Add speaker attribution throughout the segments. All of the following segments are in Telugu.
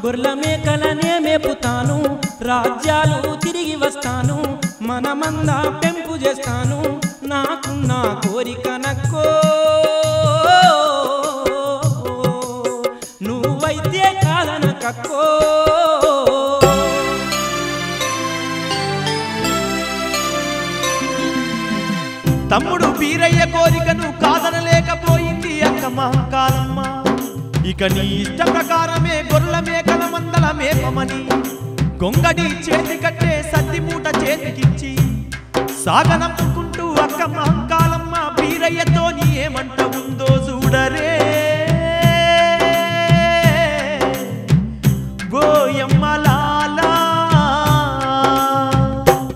Speaker 1: గొర్రెల మేకలనే మేపుతాను రాజ్యాలు తిరిగి వస్తాను మనమందా పెంపు చేస్తాను నాకున్న కోరిక నక్కో నువ్వైతే కాదనకక్కో
Speaker 2: తమ్ముడు వీరయ్య కోరికను కాదనలేకపోయింది అక్క మహంకాలమ్మ ఇక నీ ఇష్ట ప్రకారమే గొర్రెల మేకల మందల మేపమని గొంగడి చేతి కట్టే సద్ది మూట చేతికిచ్చి సాగనమ్ముకుంటూ అక్క మహంకాలమ్మ వీరయ్యతోని ఏమంట ఉందో చూడరే గోయమ్మలాలా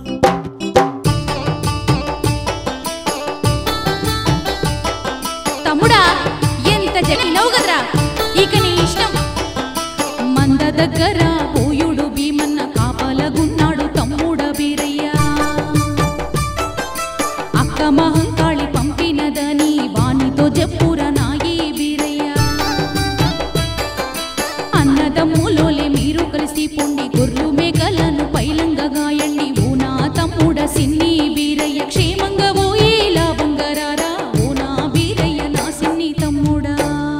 Speaker 3: తమ్ముడా ఎంత చెప్పినవు కదరా ఇక నీ ఇష్టం మంద దగ్గర పోయుడు భీమన్న కాపలగున్నాడు తమ్ముడ వీరయ్య అక్క మహంకాళి పంపినదని వానితో చెప్పుర నాయి వీరయ్య అన్నదమ్ములోలే మీరు కలిసి పొండి గొర్రెలు మేకలను పైలంగా గాయండి ఓ నా తమ్ముడ సిన్ని వీరయ్య క్షేమంగా పోయి లాభంగరారా ఓ నా వీరయ్య నా సిన్ని తమ్ముడా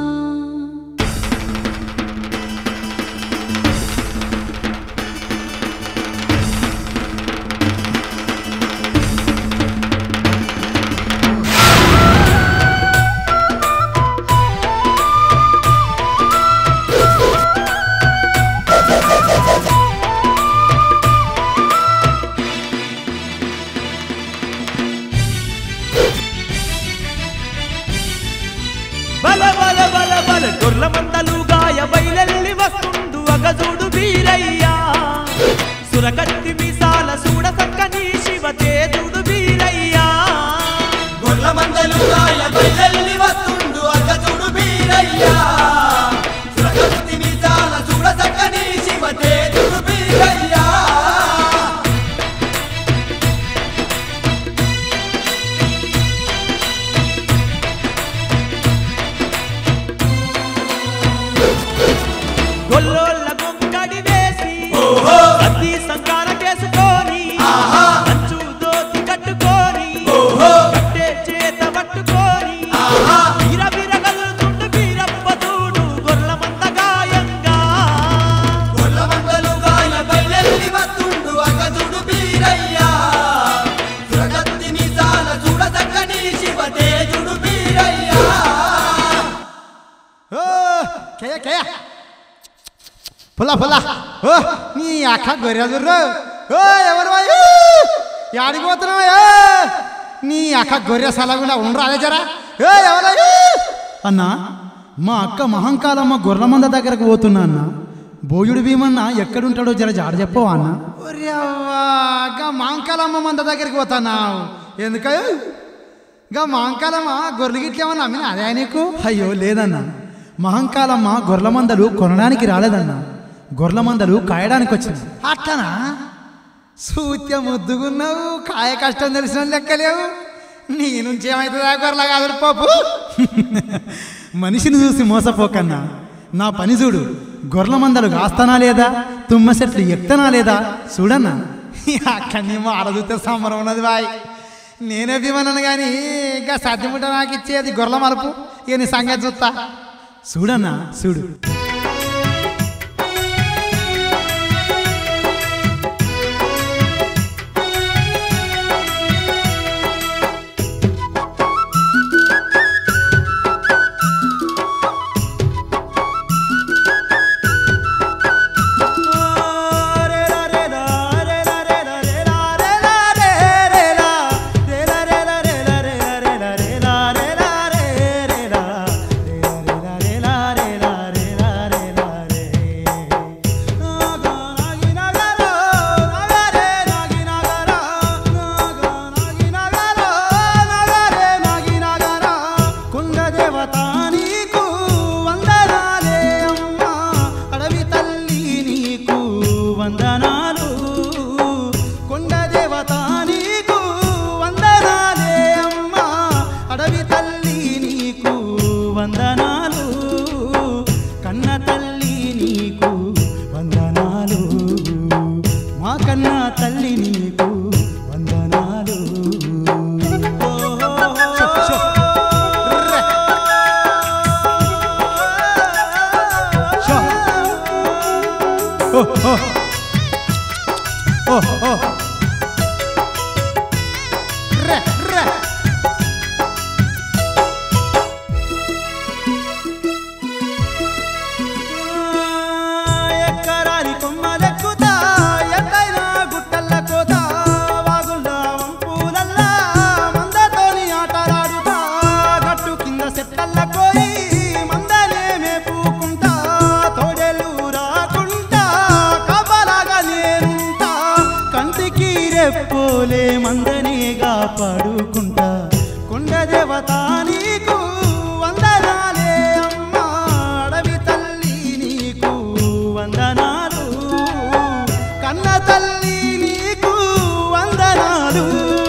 Speaker 2: బల బల బల బల గొర్ల మందలు గాయ బయలెల్లి వస్తుండు అగజుడు వీరయ్యా సురకత్తి మిసాల సూడ సక్కని శివ తేజుడు వీరయ్యా
Speaker 4: గొర్ల మందలు గాయ బయలెల్లి వస్తుండు అగచుడు బీరయ్యా సురగత్తి నిజాల చూడ చక్కని శివ తేజుడు బీరయ్యా
Speaker 2: గొల్లోళ్ళ గొంగడి వేసి అతి సంకాల కేసుకొని అంచు దోతి కట్టుకొని కట్టే చేత పట్టుకొని వీర వీర కదులుతుండు వీరప్ప చూడు గొర్ల మంద గాయంగా
Speaker 4: గొర్ల మందలు గాయ బయలెల్లి వస్తుండు అగచుడు బీరయ్యా సురగత్తి నిజాల చూడ చక్కని శివ తేజుడు బీరయ్యా
Speaker 5: ఓ కేయ కేయ పుల్ల పుల్ల ఓ నీ అక్క గొర్రె దుర్రు ఓ ఎవరు వాయు యాడికి పోతున్నావా నీ అక్క గొర్రె సలగుండా ఉండరా అదే జరా ఏ ఎవరయ్యా అన్నా మా అక్క మహంకాలమ్మ గొర్రెల మంద దగ్గరకు పోతున్నా అన్న బోయుడు భీమన్న ఎక్కడుంటాడో జర జాడ చెప్పవా అన్న గా మహంకాలమ్మ మంద దగ్గరికి పోతున్నావు ఎందుక గా మహంకాలమ్మ గొర్రెలు గిట్లేమన్నా అమ్మిన అదే నీకు అయ్యో లేదన్న మహంకాలమ్మ గొర్రెల మందలు కొనడానికి రాలేదన్న గొర్రెల మందలు కాయడానికి వచ్చింది అట్లనా సూత్య ముద్దుగున్నావు కాయ కష్టం తెలిసిన లెక్కలేవు నీ నుంచి ఏమవుతుందా గొర్రెల కాదు పాపు మనిషిని చూసి మోసపోకన్నా నా పని చూడు గొర్రెల మందలు కాస్తానా లేదా తుమ్మ చెట్లు ఎక్తనా లేదా చూడన్నా అక్కడి నీ మాట చూస్తే సంబరం ఉన్నది బాయ్ నేనే భీమన్నాను కానీ ఇంకా సత్యముట నాకు ఇచ్చేది గొర్రెల మలుపు ఇక నీ సంగతి చూస్తా చూడన్నా చూడు కుండదేవత నీకు వందనాలే అమ్మా అడవి తల్లి నీకు వందనాలు కొండదేవత నీకు వందనాలే అమ్మా అడవి తల్లి నీకు వందనాలు కన్న తల్లి నీకు తల్లి నీకు వందనాలు షో, షో. ర్రె. షో. ఓ, ఓ. ఓ, ఓ. ర్రె, ర్రె. ఎక్కరాని కొమ్మలెక్కుతా ఎత్తైన గుట్టల్ల కోత వాగుల్ల వంపులల్లా మందతోని ఆటలాడుతా గట్టు కింద సెట్టల్ల కోయి మందనే మేపుకుంటా తోడేలు రాకుంటా కబలాగా నేనుంటా కంటికి రెప్పోలే మందనేగా పడుకుంటా కొండ దేవత నీకు వందనాలే అమ్మా అడవి తల్లి నీకు వందనాలు కన్న తల్లి నీకు వందనాలు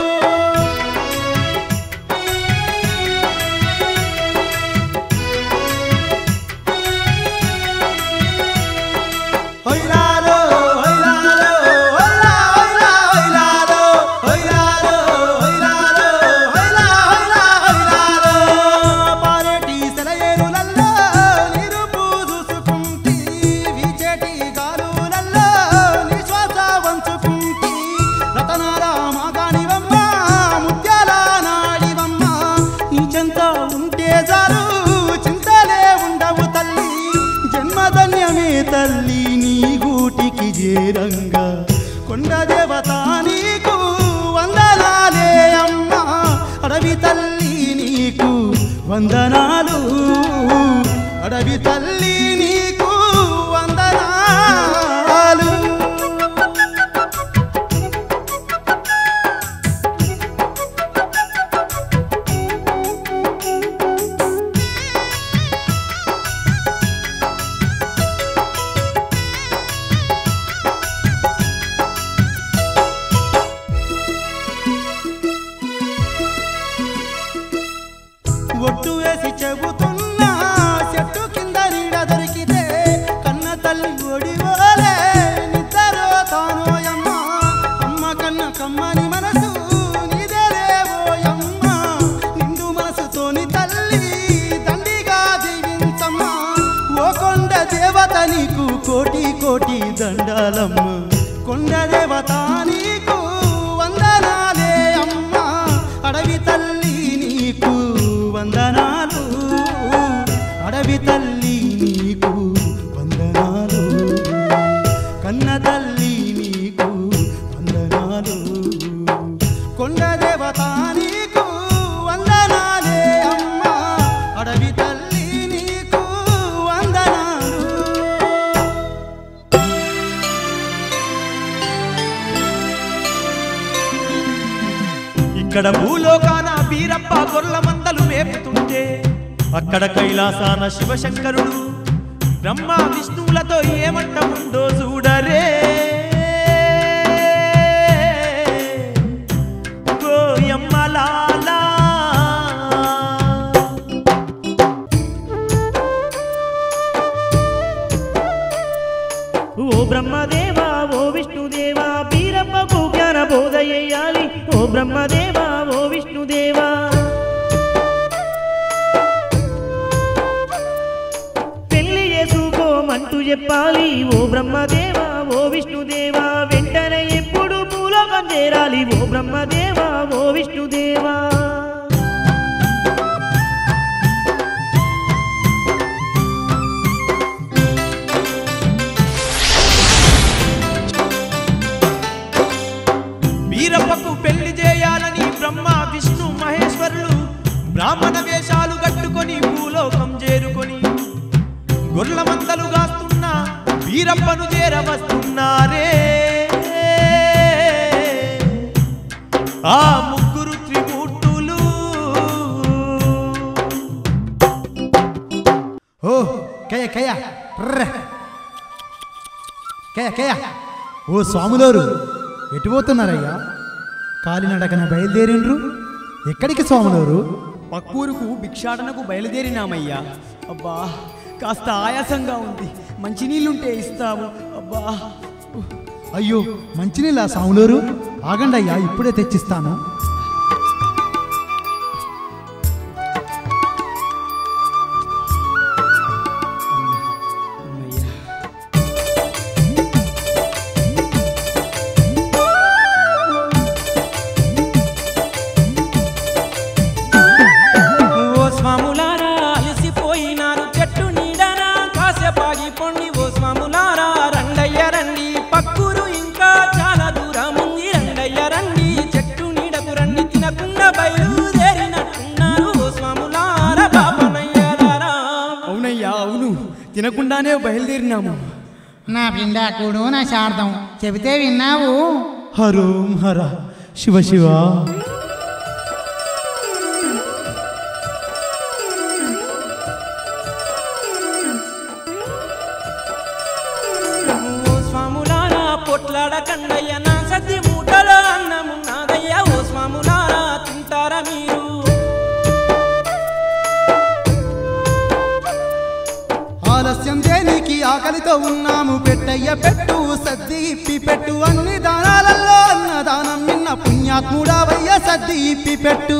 Speaker 5: హొయ్లాలో హొయ్లాలో హొయ్లా హొయ్లా హొయ్లాలో హొయ్లాలో హొయ్లాలో హొయ్లా హొయ్లా హొయ్లాలో పారేటి సెలయేరులల్లో నిరుపు చూసుకుంటి వీచేటి గాలులల్లో నిశ్వాస వంచుకుంటి రతనాల మాగానివమ్మ ముత్యాల నాడివమ్మ నీ చెంత ఉంటే చాలు చింతలే ఉండవు తల్లి జన్మధన్యమే తల్లి నీ గూటికి చేరంగా కొండ దేవత నీకు వందనాలే అమ్మా అడవి తల్లి నీకు వందనాలు అడవి తల్లి నీకు వందనాలు ఒట్టు వేసి చెబుతున్నా చెట్టు కింద నీడ దొరికితే కన్న తల్లి ఒడివోలే నిద్దరో తానోయమ్మ అమ్మ కన్న కమ్మని మనసు నీదేలేవోయమ్మ నిండు మనసుతోని తల్లి దండిగా దీవించమ్మా ఓ కొండ దేవత నీకు కోటి కోటి దండాలమ్మ కొండ దేవత నీకు వందనాలే అమ్మా అడవి తల్లి నీకు వందనాలు అడవి తల్లి నీకు వందనాలు కన్న తల్లి నీకు వందనాలు కొండ దేవత నీకు వందనాలే అమ్మా అడవి తల్లి నీకు వందనాలు
Speaker 2: ఇక్కడ భూలోకాన వీరప్ప గొర్ల మందలు మేపుతుంటే అక్కడ కైలాసాన శివశంకరుడు బ్రహ్మ విష్ణువులతో ఏమంట ఉందో చూడరే గోయమ్మలాలా
Speaker 6: ఓ బ్రహ్మదేవా ఓ విష్ణుదేవా బీరమ్మకు జ్ఞాన బోధ చేయాలి ఓ బ్రహ్మదేవా ఓ విష్ణుదేవా పెళ్లి చేసుకోమంటూ చెప్పాలి ఓ బ్రహ్మదేవా ఓ విష్ణుదేవా వెంటనే ఎప్పుడు భూలోకం చేరాలి ఓ బ్రహ్మదేవా ఓ విష్ణుదేవా
Speaker 2: వీరప్పకు పెళ్లి చేయాలని బ్రహ్మ విష్ణు మహేశ్వరులు బ్రాహ్మణ వేషాలు కట్టుకొని భూలోకం చేరుకొని గొర్ల మందలు గాస్తున్న వీరప్పను చేరవస్తున్నారే ఆ ముగ్గురు త్రిమూర్తులు
Speaker 5: ఓ కయ్య కయ్య ర్ర. కయ్య కయ్య ఓ స్వాములోరు ఎటు పోతున్నారయ్యా కాలినడకన బయలుదేరిండ్రు ఎక్కడికి స్వాములోరు
Speaker 7: పక్కూరుకు భిక్షాటనకు బయలుదేరినామయ్యా అబ్బా కాస్త ఆయాసంగా ఉంది మంచినీళ్ళుంటే ఇస్తావు అబ్బా
Speaker 5: అయ్యో మంచినీళ్ళ సాములూరు ఆగండి అయ్యా ఇప్పుడే తెచ్చిస్తాను
Speaker 1: ఓ స్వాములారా అలసిపోయినారు చెట్టు నీడనా కాసేపాగి పొండి ఓ స్వాములారా రండయ్య రండి పక్కూరు ఇంకా చాలా దూరం ఉంది రండయ్య రండి చెట్టు నీడకు రండి తినకుండా బయలుదేరినట్టున్నారు ఓ స్వాములారా పాపనయ్యారా
Speaker 7: అవునయ్యా అవును తినకుండానే బయలుదేరినాము
Speaker 5: నా పిండాకుడు నా శారదం చెబితే విన్నావు
Speaker 2: హరోం హర శివ శివ
Speaker 1: ఓ స్వాములారా పొట్లాడకండయ్య నా సద్ది మూటలో అన్నమున్నదయ్యా ఓ స్వాములారా తింటారా మీరు
Speaker 5: ఆలస్యం దేనికి ఆకలితో ఉన్నాము పెట్టయ్య పెట్టు సద్ది ఇప్పి పెట్టు అన్ని దానాలలో అన్నదానం నిన్న పుణ్యాత్ముడావయ్య సద్ది ఇప్పి పెట్టు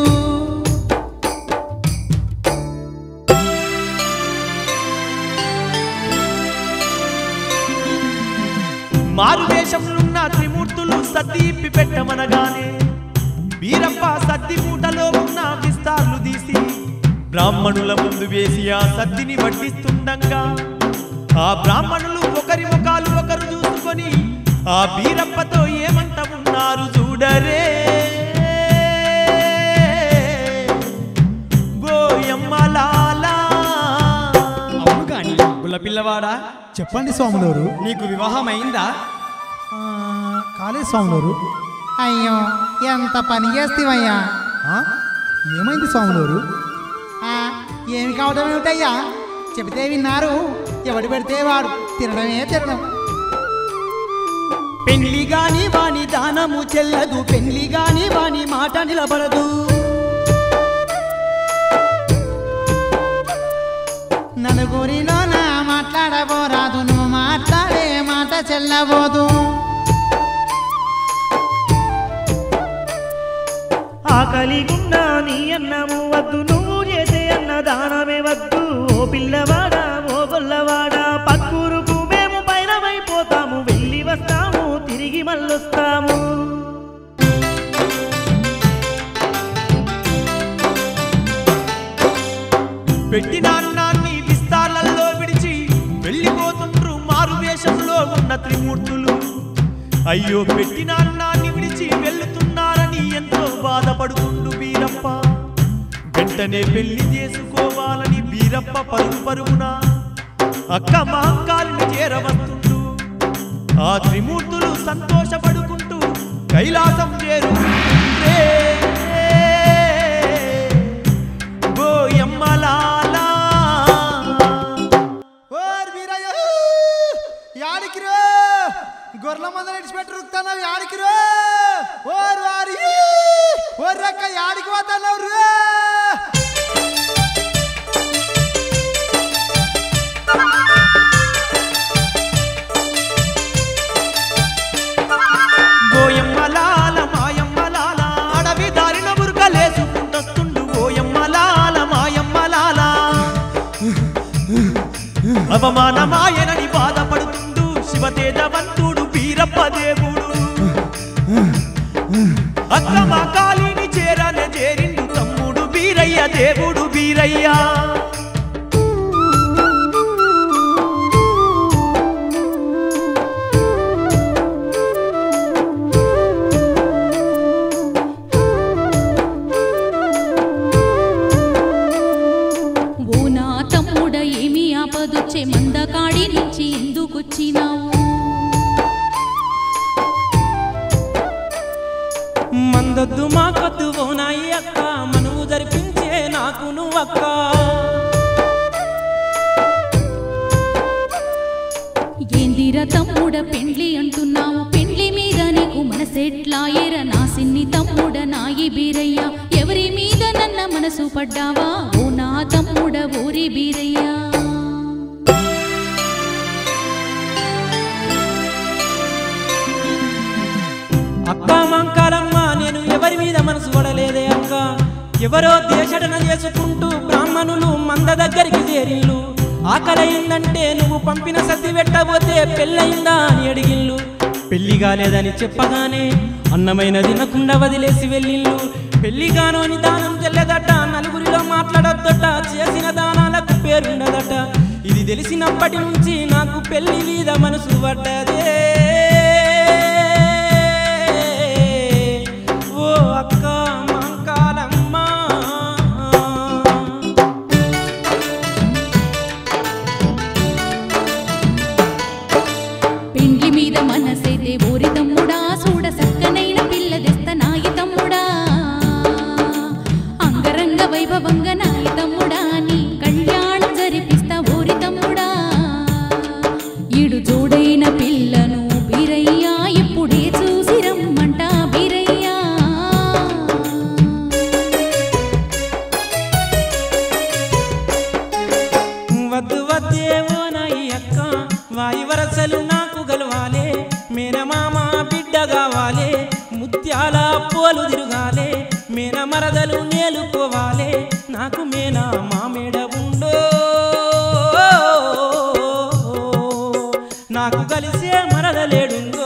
Speaker 2: మారు వేషంలున్న త్రిమూర్తులు సద్దీపి పెట్టమనగానే వీరప్ప సద్ది మూటలో ఉన్న విస్తార్లు తీసి బ్రాహ్మణుల ముందు వేసి ఆ సద్దిని వడ్డిస్తుండగా ఆ బ్రాహ్మణులు ఒకరి ముఖాలు ఒకరు చూసుకొని ఆ వీరప్పతో ఏమంట ఉన్నారు చూడరే గోయమ్మలాలా
Speaker 7: అవును కానీ గుల్ల పిల్లవాడా
Speaker 5: చెప్పండి స్వాములూరు
Speaker 7: నీకు వివాహం అయిందా
Speaker 5: ఆ, కాలే స్వాములూరు అయ్యో ఎంత పని చేస్తేవయ్యా ఏమైంది స్వాములూరు ఆ, ఏమి కావడం ఏమిటయ్యా చెబితే విన్నారు ఎవడు పెడితే వాడు తినడమే తినడం
Speaker 6: పెళ్లి గాని వాని దానము చెల్లదు పెళ్లి గాని వాని మాట నిలబడదు
Speaker 5: నలుగురిలో నా మాట్లాడబోరాదు నువ్వు మాట్లాడే మాట చెల్లబోదు
Speaker 6: ఆకలి గుండా నీ అన్నము వద్దు నువ్వు చేసే అన్న దానమే వద్దు ఓ పిల్లవాడా ఓ గొల్లవాడా పక్కూరుకు మేము పైనమైపోతాము వెళ్ళి వస్తాము తిరిగి మళ్ళొస్తాము
Speaker 2: పెట్టిన అన్నాన్ని విస్తారాల్లో విడిచి వెళ్ళిపోతుండ్రు మారు వేషంలో ఉన్న త్రిమూర్తులు అయ్యో పెట్టిన అన్నాన్ని విడిచి వెళ్తున్నారని ఎంతో బాధపడుతుండు వీరప్ప వెంటనే పెళ్లి చేసుకోవాలని వీరప్ప పరుగు పరుగున అక్క మహంకారిని చేరవస్తుండు ఆ త్రిమూర్తులు సంతోషపడుకుంటూ కైలాసం చేరుకుంటుంటే గోయమ్మలాలా
Speaker 5: ఓర్ వీరయ్య యాడికి రో గొర్రెల మందలు ఇడిచిపెట్టి రుక్తాన్నావు యాడికి రో ఓర్ వారి ఓర్ రక్క యాడికి పోతున్నావు రో
Speaker 2: గోయమ్మలాల మాయమ్మలాల అడవి దారిన బురకలేసుకుంటొస్తుండు గోయమ్మలాల మాయమ్మలాల అవమానమాయనని బాధపడుతుండు శివతేజవంతుడు వీరప్ప దేవుడు అక్రమ కాలిని చేరన చేరిండు తమ్ముడు వీరయ్య దేవుడు వీరయ్య
Speaker 3: ఓ నా తమ్ముడ ఏమి ఆపదొచ్చే మందకాడి నుంచి ఎందుకొచ్చినావు
Speaker 1: మందొద్దు మాకొద్దు ఓ నాయి అక్క మనువు జరిపించే నాకు నువ్వక్క
Speaker 3: ఏందిర తమ్ముడ పెండ్లి అంటున్నావు పెండ్లి మీద నీకు మనసెట్లా ఎర నా సిన్ని తమ్ముడ నాయి బీరయ్య ఎవరి మీద నన్న మనసు పడ్డావా ఓ నా తమ్ముడ ఓరి బీరయ్యా
Speaker 1: ఎవరో దేశడన చేసుకుంటూ బ్రాహ్మణులు మంద దగ్గరికి చేరిల్లు ఆకలయిందంటే నువ్వు పంపిన సతి పెట్టబోతే పెళ్ళయిందా అని అడిగిల్లు పెళ్లి కాలేదని చెప్పగానే అన్నమైన తినకుండా వదిలేసి వెళ్ళిల్లు పెళ్లి కానోని దానం చెల్లెదట నలుగురిలో మాట్లాడొద్దట చేసిన దానాలకు పేరుండదట ఇది తెలిసినప్పటి నుంచి నాకు పెళ్లి మీద మనసు పడ్డదే ఓ అక్క మంకాలమ్మా
Speaker 3: పెండ్లి మీద మనసైతే ఓరి తమ్ముడా చూడ సక్కనైన పిల్ల తెస్త నాయి తమ్ముడా అంగరంగ వైభవంగ నాయి తమ్ముడా నీ కళ్యాణం జరిపిస్తా ఓరి తమ్ముడా ఈడు జోడైన పిల్లను బీరయ్యా ఇప్పుడే చూసి రమ్మంట బీరయ్యా
Speaker 1: వద్దు వద్దేవో నాయి అక్క వాయి వరసలు నాకు గలవాలే మేనమామ బిడ్డ కావాలే ముత్యాల పోలు తిరగాలే మేన మరదలు నేలుకోవాలే నాకు మేనా మామేడ ఉండో నాకు కలిసే మరదలేడుందో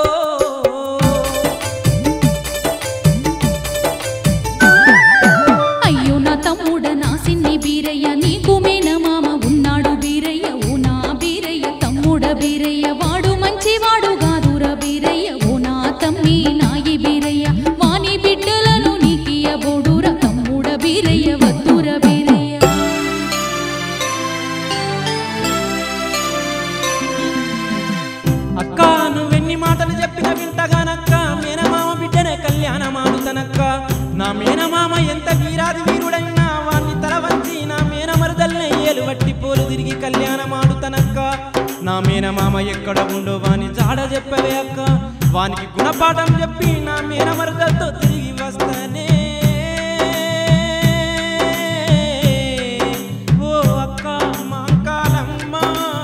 Speaker 3: అయ్యో నా తమ్ముడ నా సిన్ని బీరయ్య నీకు మేన మామ ఉన్నాడు బీరయ్య ఓ నా బీరయ్య తమ్ముడ బీరయ్య వాడు మంచివాడు గాదుర బీరయ్య ఓ నా తమ్మి నాయి బీరయ్య వాని బిడ్డలను నీకియ బోడుర తమ్ముడ బీరయ్య వద్దుర బీరయ్య
Speaker 1: అక్క నువ్వెన్ని మాటలు చెప్పిన వింటగానక్క మేనమామ బిడ్డనే కళ్యాణమాడుతనక్క నా మేనమామ ఎంత వీరాది వీరుడైనా వాణ్ణి తల వంచి నా మేనమరుదల్ని ఏలు వట్టి పోలు తిరిగి కళ్యాణమాడుతనక్క నా మేనమామ ఎక్కడ ఉండో వాని జాడ చెప్పవే అక్క వానికి గుణపాఠం చెప్పి నా మేనమరుదలతో తిరిగి వస్తానే ఓ అక్క మాంకాలమ్మ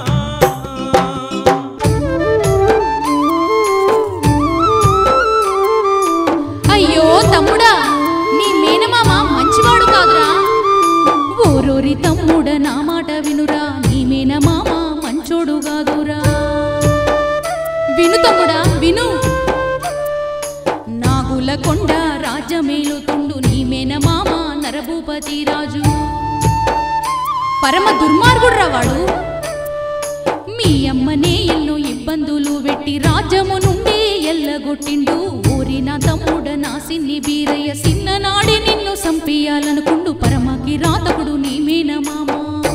Speaker 3: అయ్యో తమ్ముడా నీ మేనమామ మంచివాడు కాదురా ఓరోరి తమ్ముడ నా మాట వినురా నీ మేనమామ మంచోడు కాదురా విను తమ్ముడా విను నాగుల కొండ రాజ్యమేలుతుండు నీ మేనమామ నరభూపతి రాజు పరమ దుర్మార్గుడురా వాడు మీ అమ్మనే ఎన్నో ఇబ్బందులు పెట్టి రాజ్యము నుండి ఎల్లగొట్టిండు ఊరి నా తమ్ముడ నా సిన్ని బీరయ్య సిన్ననాడి నిన్ను సంపియాలనుకుండు పరమకి రాతకుడు నీ మేనమామ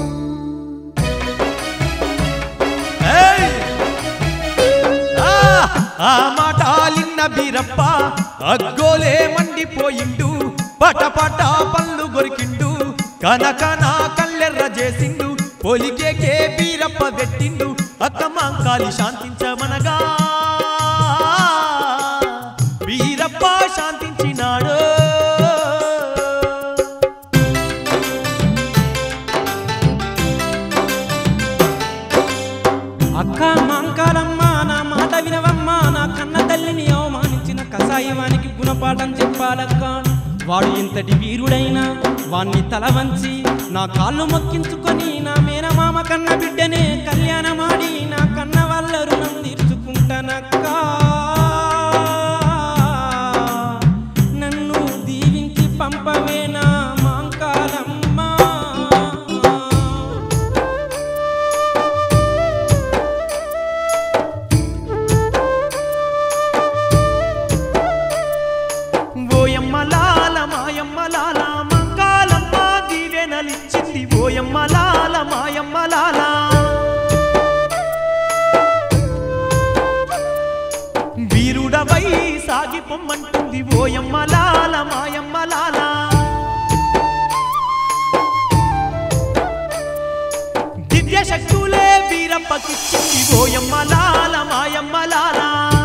Speaker 2: ఏయ్! ఆ, ఆ మాటాలిన్న బీరప్ప అగ్గోలే మండిపోయిండు పటపట పళ్ళు గొరికిండు కనకన కల్లెర్ర చేసిండు పొలికేకే బీరప్ప పెట్టిండు అక్క మాంకాలి శాంతించమనగా బీరప్ప శాంతించినాడు
Speaker 1: అక్క మాంకాలమ్మ నా మాట వినవమ్మా నా కన్న తల్లిని అవమానించిన కసాయివానికి గుణపాఠం చెప్పాలక్క వాడు ఇంతటి వీరుడైనా వాణ్ణి తల వంచి నా కాళ్ళు మొక్కించుకొని నా మేనమామ కన్న బిడ్డనే కళ్యాణమాడి నా కన్న వాళ్ళ రుణం తీర్చుకుంటానక్క నన్ను దీవించి పంపవే నా మాంకాలమ్మ
Speaker 2: ఓయమ్మ లాల మాయమ్మ లాల మంకాలమ్మ దీవెనలిచ్చింది ఓయమ్మ లాల మాయమ్మ లాల వీరుడవై సాగిపొమ్మంటుంది ఓయమ్మ లాల మాయమ్మ లాల దివ్య శక్తులే వీరప్పకిచ్చింది ఓయమ్మ లాల మాయమ్మ లాల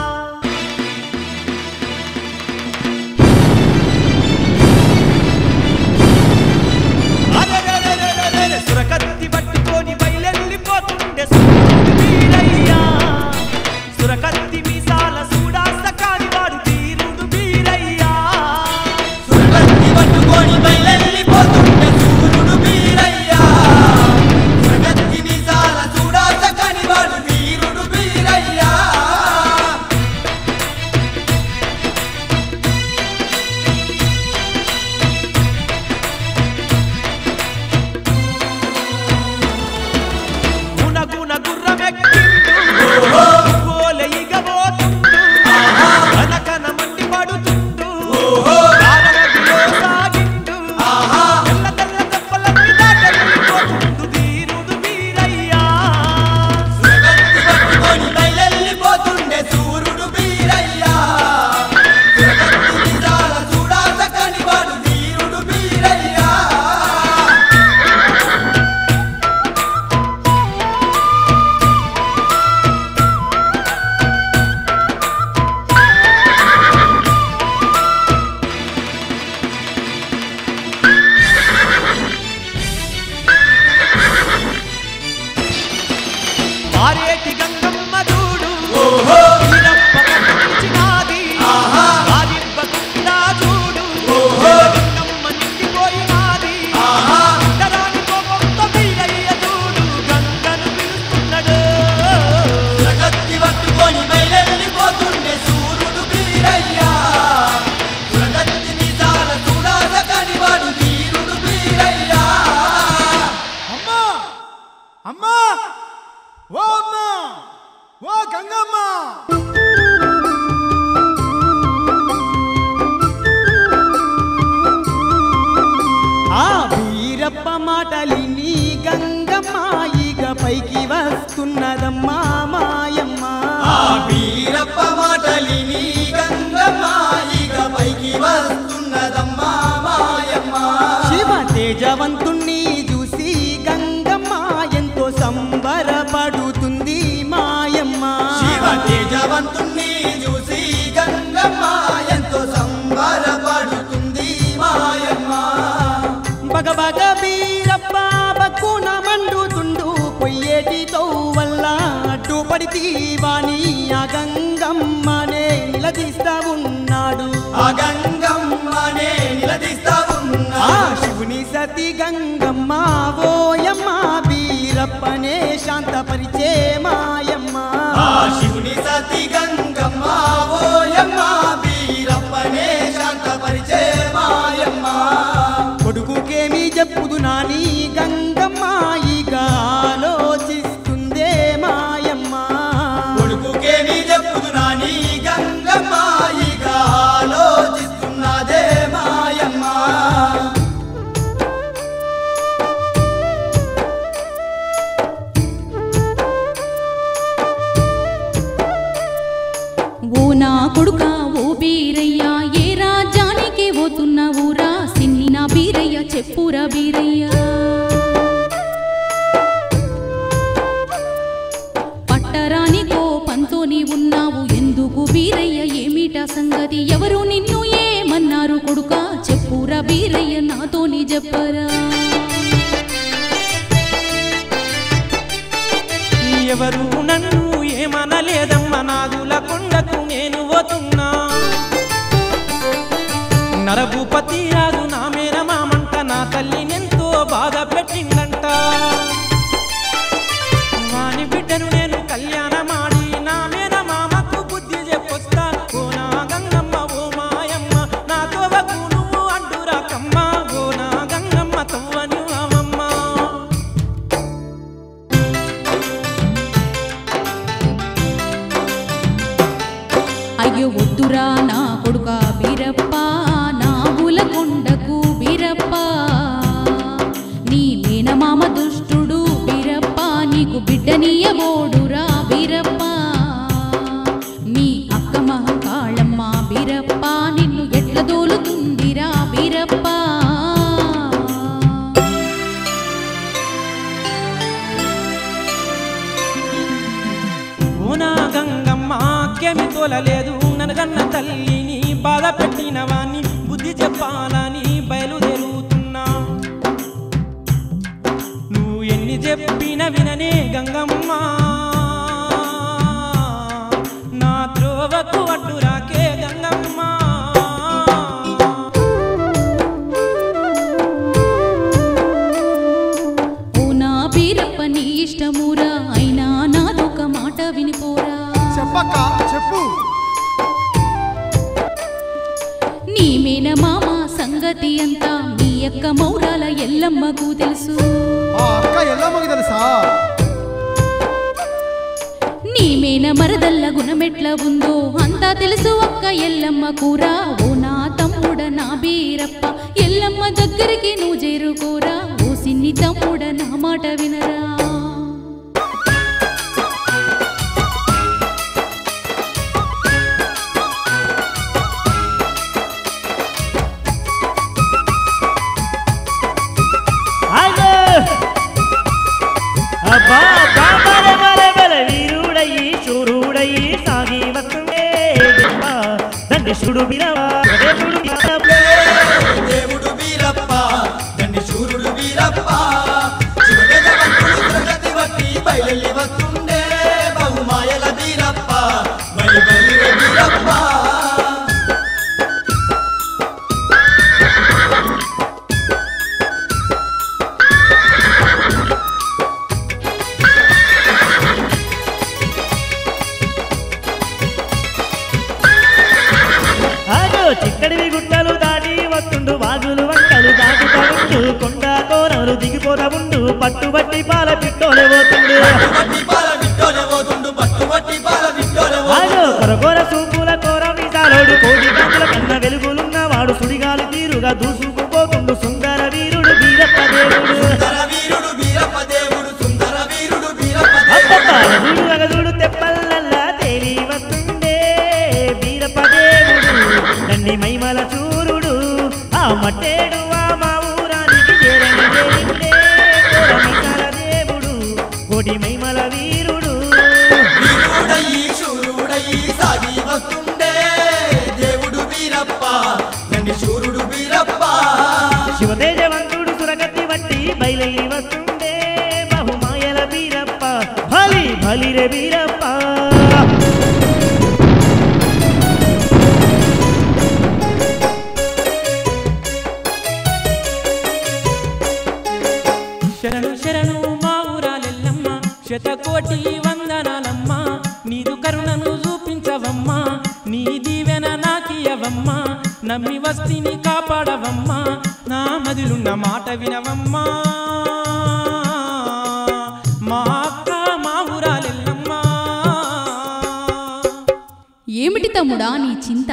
Speaker 2: అరెరెరెరెరెరె, సురకత్తి పట్టుకొని బయలెళ్ళిపోతుండే సూర్యుడు వీరయ్యా సురకత్తి మీసాల సూడాస కాని వాడు వీరుడు వీరయ్యా
Speaker 4: సురకత్తి పట్టుకొని బయలు
Speaker 5: గంగమ్మ
Speaker 2: ఆ వీరప్ప మాటలిని గంగమ్మ ఇక పైకి వస్తున్నదమ్మా మాయమ్మ
Speaker 4: ఆ వీరప్ప మాటలిని గంగమ్మ ఇక పైకి వస్తున్నదమ్మా మాయమ్మ
Speaker 2: శివ తేజవంతుణ్ణి చూసి గంగమ్మ ఎంతో సంబరపడుతుంది మాయమ్మ
Speaker 4: శివ తేజవంతుణ్ణి చూసి గంగమ్మ ఎంతో సంబరపడుతుంది మాయమ్మ
Speaker 2: బగ బగ వీరప్ప బక్కున మండుతుండు పొయ్యేటితో వల్ల అడ్డుపడితి వాణి ఆ గంగమ్మనే నిలదీస్తా ఉన్నాడు
Speaker 4: ఆ గంగమ్మనే నిలదీస్తా
Speaker 2: ఆ
Speaker 4: ఉన్నా
Speaker 2: శివుని సతి గంగమ్మ ఓయమ్మ వీరప్పనే శాంతపరిచే మాయమ్మ
Speaker 4: ఆ శివుని సతి గంగమ్మ ఓయమ్మ వీరప్పనే శాంతపరిచే మాయమ్మ
Speaker 2: కొడుకుకేమి చెప్పుదు నాని గంగమ్మ ఇక ఆలోచిస్తుందే మాయమ్మ
Speaker 4: కొడుకుకేమి చెప్పుదు నాని గంగమ్మ ఇక ఆలోచిస్తున్నదే మాయమ్మ
Speaker 3: ఓ నా కొడుక ఓ బీరయ్య ఏ రాజ్యానికి పోతున్నావురా సిన్ని నా బీరయ్య చెప్పురా బీరయ్య పట్టరాని కోపంతోని ఉన్నావు ఎందుకు బీరయ్య ఏమిట సంగతి ఎవరు నిన్ను ఏమన్నారు కొడుక చెప్పురా బీరయ్య నాతోని చెప్పరా
Speaker 1: ఎవరు నన్ను ఏమనలేదమ్మ నాదుల కొండకు నేను పోతున్నా నరభూపతి రాజు నా మేన మామంట నా తల్లినెంతో బాధ పెట్టిందంట వాని బిడ్డను నేను కళ్యాణమాడి నా మేన మామకు బుద్ధి చెప్పొస్తా ఓ నా గంగమ్మ ఓ మాయమ్మ నా తోవకు నువ్వు అంటురాకమ్మ ఓ నా గంగమ్మ తవ్వను అవమ్మ
Speaker 3: అయ్యో వద్దురా నా కొడుక బీరప్ప నా కొండకు బీరప్ప నీ మేనమామ దుష్టుడు బీరప్ప నీకు బిడ్డనీయబోడురా బీరప్ప మీ అక్క మహకాళమ్మ బీరప్ప నిన్ను ఎట్ల దోలుతుందిరా బీరప్ప
Speaker 1: ఓ నా గంగమ్మ కెమి తోలలేదు ననగన్న తల్లిని బాధ పెట్టిన వాణ్ణి బుద్ధి చెప్పాలని బయలుదేరుతున్నా నువ్వు ఎన్ని చెప్పిన విననే గంగమ్మ నా త్రోవకు అడ్డు రాకే గంగమ్మ
Speaker 3: ఓ నా బీరప్ప నీ ఇష్టమురా అయినా నాదొక మాట వినిపోరా
Speaker 5: చెప్పక్క చెప్పు
Speaker 3: నీ మేనమామ సంగతి అంతా నీ యొక్క మౌరాల ఎల్లమ్మకు తెలుసు
Speaker 5: ఆ అక్క ఎల్లమ్మకి తెలుసా
Speaker 3: నీ మేన మరదల్ల గుణమెట్ల ఉందో అంతా తెలుసు అక్క ఎల్లమ్మ కూరా ఓ నా తమ్ముడ నా బీరప్ప ఎల్లమ్మ దగ్గరికి నువ్వు చేరుకోరా ఓ సిన్ని తమ్ముడ నా మాట వినరా
Speaker 6: ఆగో! అబ్బా అబ్బా, బలె, బలె, బలె, వీరుడయి శూరుడయి సాగి వస్తుండే దిప్ప. దండేశుడు బిరవా దేవుడు బిరవా.
Speaker 4: దేవుడు వీరప్ప దండి శూరుడు వీరప్ప శివగజవంతుడు ప్రగతి వట్టి బయలెల్లి వస్తుండే బహుమాయల వీరప్ప బలి బలి వీరప్ప
Speaker 6: ఆగో చిక్కడివి గుట్టలు దాటి వస్తుండు వాగులు వంకలు దాటి పడుండు కొండ కోనలు దిగిపోతా ఉండు పట్టుబట్టి పాల పిట్టోలే పోతుండు
Speaker 4: పట్టుబట్టి పాల విట్టోలే పోతుండు పట్టుబట్టి పాల విట్టోలే
Speaker 6: కొరకొర సూపుల కోర మీసాలోడు కోటి కాంతుల కన్న వెలుగులున్న వాడు సుడిగాలి తీరుగా దూసుకుపోతుండు సుందర వీరుడు వీరప్ప దేవుడు
Speaker 4: సుందర వీరుడు వీరప్ప దేవుడు సుందర వీరుడు వీరప్ప
Speaker 6: అబ్బబ్బా,
Speaker 4: దేవుడు
Speaker 6: చూడు అగదుడు తెప్పల్లల్లా తేలి వస్తుండే వీరప్ప దేవుడు దండి మైమల చూరుడు ఆ మట్టేడు ఆ మా ఊరానికి చేరని చేరిండే కోరమికల దేవుడు కోటి మైమల వీరుడు
Speaker 4: వీరుడయ్యి శూరుడయ్యి సాగి వస్తుండే దేవుడు వీరప్ప నండి శూరుడు వీరప్ప
Speaker 6: శివతేజవంతుడు సురగతి వట్టి బయలెల్లి వస్తుండే బహుమాయల వీరప్ప బలి బలిరే వీరప్ప
Speaker 1: శరణు శరణు మా ఊరాలెల్లమ్మ శతకోటి వందనాలమ్మ నీదు కరుణను చూపించవమ్మా నీ దీవెన నాకియవమ్మా నమ్మి వస్తిని కాపాడవమ్మా నా మదిలున్న మాట వినవమ్మా మా అక్క మా ఊరాలెల్లమ్మ
Speaker 3: ఏమిటి తమ్ముడా నీ చింత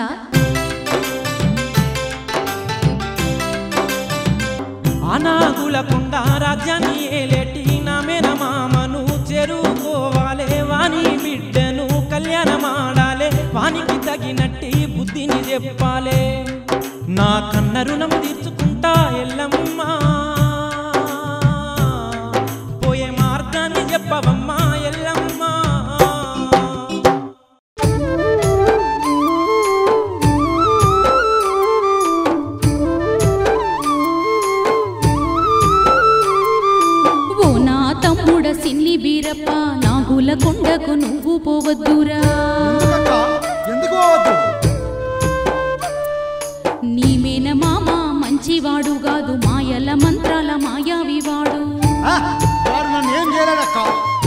Speaker 1: అనాగులకుండా రాజ్యాన్ని ఏలేటి నా మామను చేరుకోవాలే వాని బిడ్డను కళ్యాణమాడాలే వానికి తగినట్టి బుద్ధిని చెప్పాలే నా కన్న రుణం తీర్చుకుంటా ఎల్లమ్మా పోయే మార్గాన్ని చెప్పవమ్మా ఎల్లమ్మా
Speaker 3: ఓ నా తమ్ముడ సిన్ని బీరప్ప నాగుల కొండకు నువ్వు పోవద్దురా
Speaker 5: ఎందుకక్క ఎందుకు పోవద్దు
Speaker 3: నీ మేన మామ మంచివాడు కాదు మాయల మంత్రాల మాయావి వాడు
Speaker 5: ఆ, వాడు నన్ను ఏం చేయలేడక్క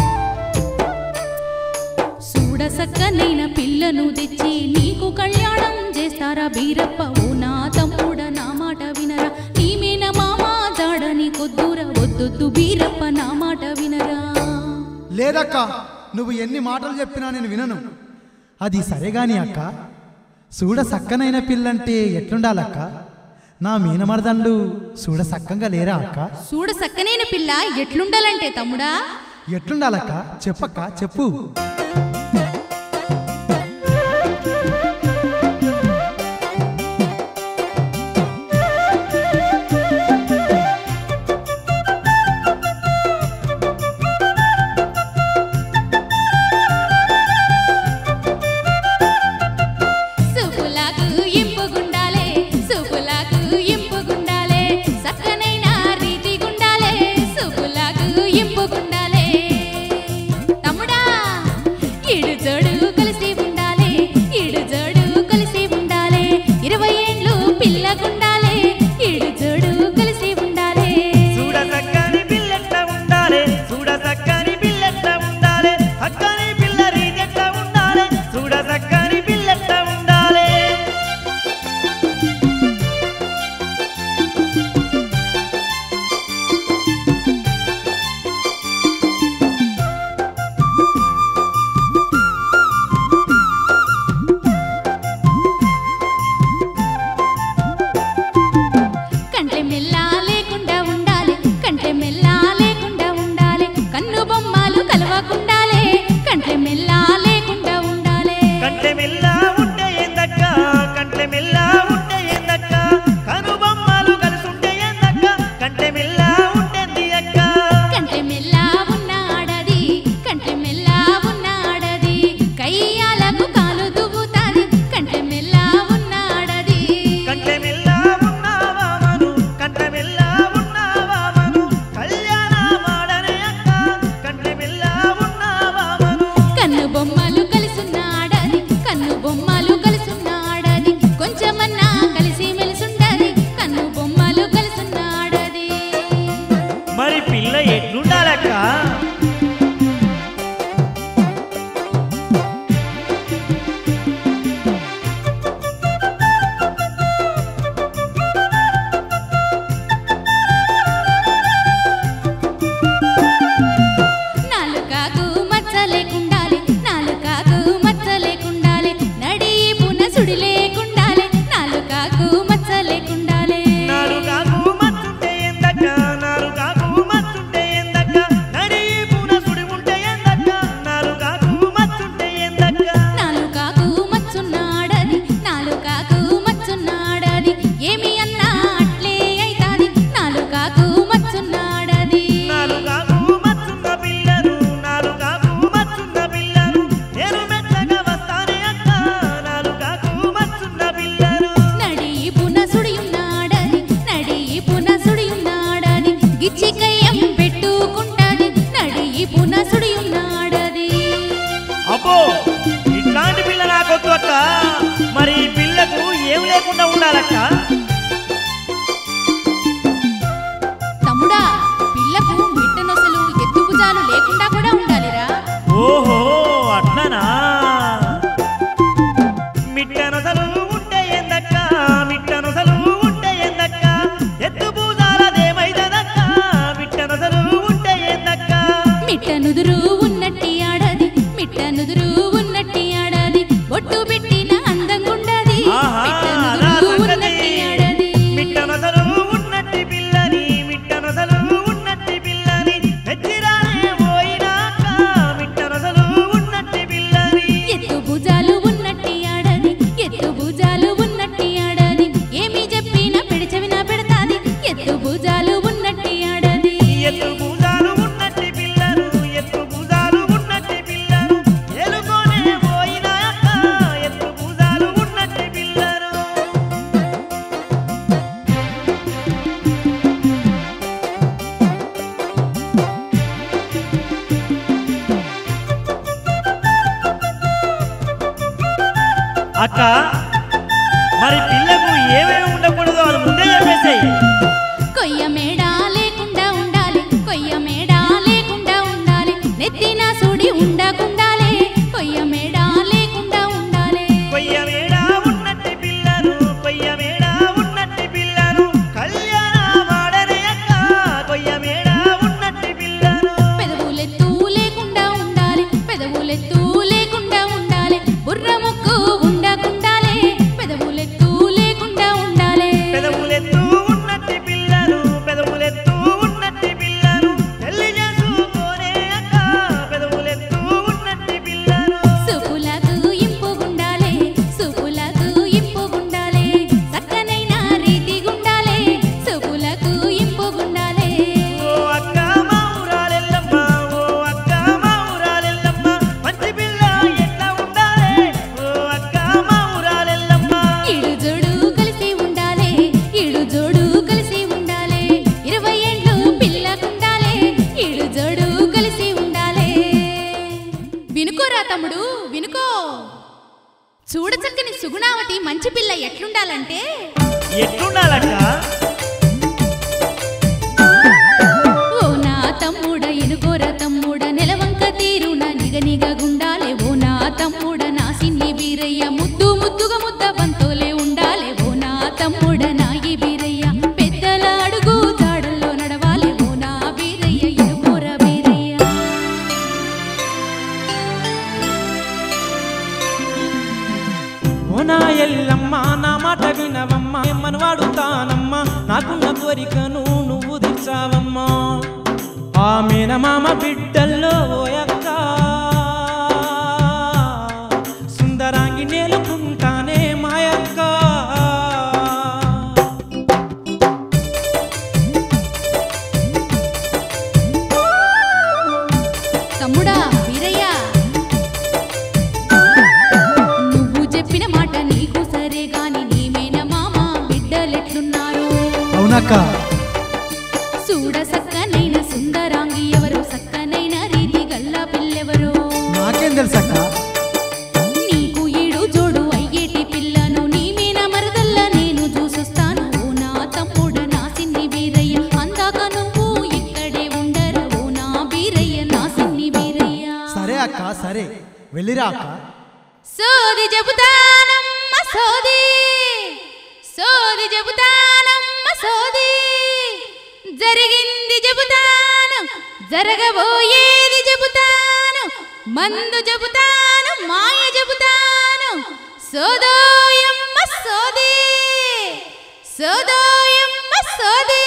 Speaker 3: చూడ సక్కనైన పిల్లను తెచ్చి నీకు కళ్యాణం చేస్తారా బీరప్ప ఓ నా తమ్ముడ నా మాట వినరా నీ మేన మామ జాడని కొద్దురా వద్దొద్దు బీరప్ప నా మాట వినరా
Speaker 5: లేదక్క నువ్వు ఎన్ని మాటలు చెప్పినా నేను వినను అది సరే గాని అక్క చూడ సక్కనైన పిల్లంటే ఎట్లుండాలక్క నా మీనమరదండు చూడ సక్కంగా లేరా అక్క
Speaker 3: చూడ సక్కనైన పిల్ల ఎట్లుండాలంటే తమ్ముడా
Speaker 5: ఎట్లుండాలక్క చెప్పక్క చెప్పు
Speaker 3: సుపులకు ఇంపుగుండాలే సుపులకు ఇంపుగుండాలే సక్కనైన రీతి గుండాలే సుపులకు ఇంపుగుండాలే తమ్ముడా
Speaker 6: అక్క మరి పిల్లకు ఏమేమి ఉండకూడదో అది ముందే చెప్పేసాయి
Speaker 3: కొయ్య మేడ లేకుండా ఉండాలి కొయ్య మేడ లేకుండా ఉండాలి నెత్తిన సుడి ఉండకుండాలి కొయ్య మేడ లేకుండా ఉండాలి
Speaker 6: కొయ్య మేడ ఉన్నట్టి పిల్లను కొయ్య మేడ ఉన్నట్టి పిల్లను కళ్యాణ వాడరే అక్క కొయ్య మేడ ఉన్నట్టి పిల్లను
Speaker 3: పెదవులెత్తు లేకుండా ఉండాలి పెదవులెత్తు లేకుండా ఉండాలి బుర్ర ముక్కు ఉండకుండాలి పెదవులెత్తు లేకుండా ఉండాలి
Speaker 6: పెదవులెత్తు ఉన్నట్టి పిల్లను పెదవులెత్తు ఉన్నట్టి పిల్లను పెళ్లి చేసుకోనే అక్క పెదవులెత్తు ఉన్నట్టి పిల్లను
Speaker 3: సుపులకు ఇంపుగుండాలి సుపులకు ఇంపుగుండాలి చక్కనైన రీతి గుండాలి సుపులకు ఇంపుగుండాలి
Speaker 6: ఓ అక్క మా ఊరాలెల్లమ్మ ఓ అక్క మా ఊరాలెల్లమ్మ మంచి పిల్ల ఎట్లా ఉండాలి ఓ అక్క మా ఊరాలెల్లమ్మ
Speaker 3: ఇడు జోడు కలిసి ఉండాలి ఇడు జోడు కలిసి ఉండాలి ఇరవై ఏండ్లు పిల్లకుండాలి ఇడు జోడు కలిసి ఉండాలి వినుకోరా తమ్ముడు వినుకో చూడ చక్కని సుగుణావతి మంచి పిల్ల ఎట్లుండాలంటే
Speaker 6: ఎట్లుండాలక్క
Speaker 3: ఓ నా తమ్ముడ ఎనుకోర తమ్ముడ నెలవంక తీరున నిగనిగ గుండాలే ఓ నా తమ్ముడ నా సిన్ని బీరయ్య ముద్దు ముద్దుగా ముద్ద బంతోలే ఉండాలే ఓ నా తమ్ముడ నా ఈ బీరయ్య పెద్దల అడుగు జాడల్లో నడవాలి ఓ నా బీరయ్య ఎనుకోర బీరయ్య
Speaker 1: ఓ నా ఎల్లమ్మ నా మాట వినవమ్మ ఎమ్మను వాడుతానమ్మా నాకున్న కోరికను నువ్వు తీర్చావమ్మా ఆ మేనమామ బిడ్డల్లో ఓయక్క సుందరాంగి నేలుకుంటానే మాయక్క
Speaker 3: తమ్ముడా వీరయ్య నువ్వు చెప్పిన మాట నీకు సరే గాని నీమేన మామ బిడ్డలెట్లున్నారు
Speaker 5: అవునక్క
Speaker 3: చూడ సక్కనైన సుందరాంగి ఎవరు సక్కనైన రీతి గల్ల పిల్లెవరు
Speaker 5: నాకేం తెలుసక్క
Speaker 3: నీకు ఈడు జోడు అయ్యేటి పిల్లను నీ మీన మరదల్ల నేను చూసొస్తాను ఓ నా తమ్ముడ నా సిన్ని వీరయ్య అందాక నువ్వు ఇక్కడే ఉండరు ఓ నా వీరయ్య నా సిన్ని వీరయ్య
Speaker 5: సరే అక్క సరే వెళ్ళిరా అక్క
Speaker 3: సోది చెబుతానమ్మ సోది సోది చెబుతానమ్మ సోది జరిగింది చెబుతాను జరగబోయేది చెబుతాను మందు చెబుతాను మాయ చెబుతాను సోదోయమ్మ సోది సోదోయమ్మ సోది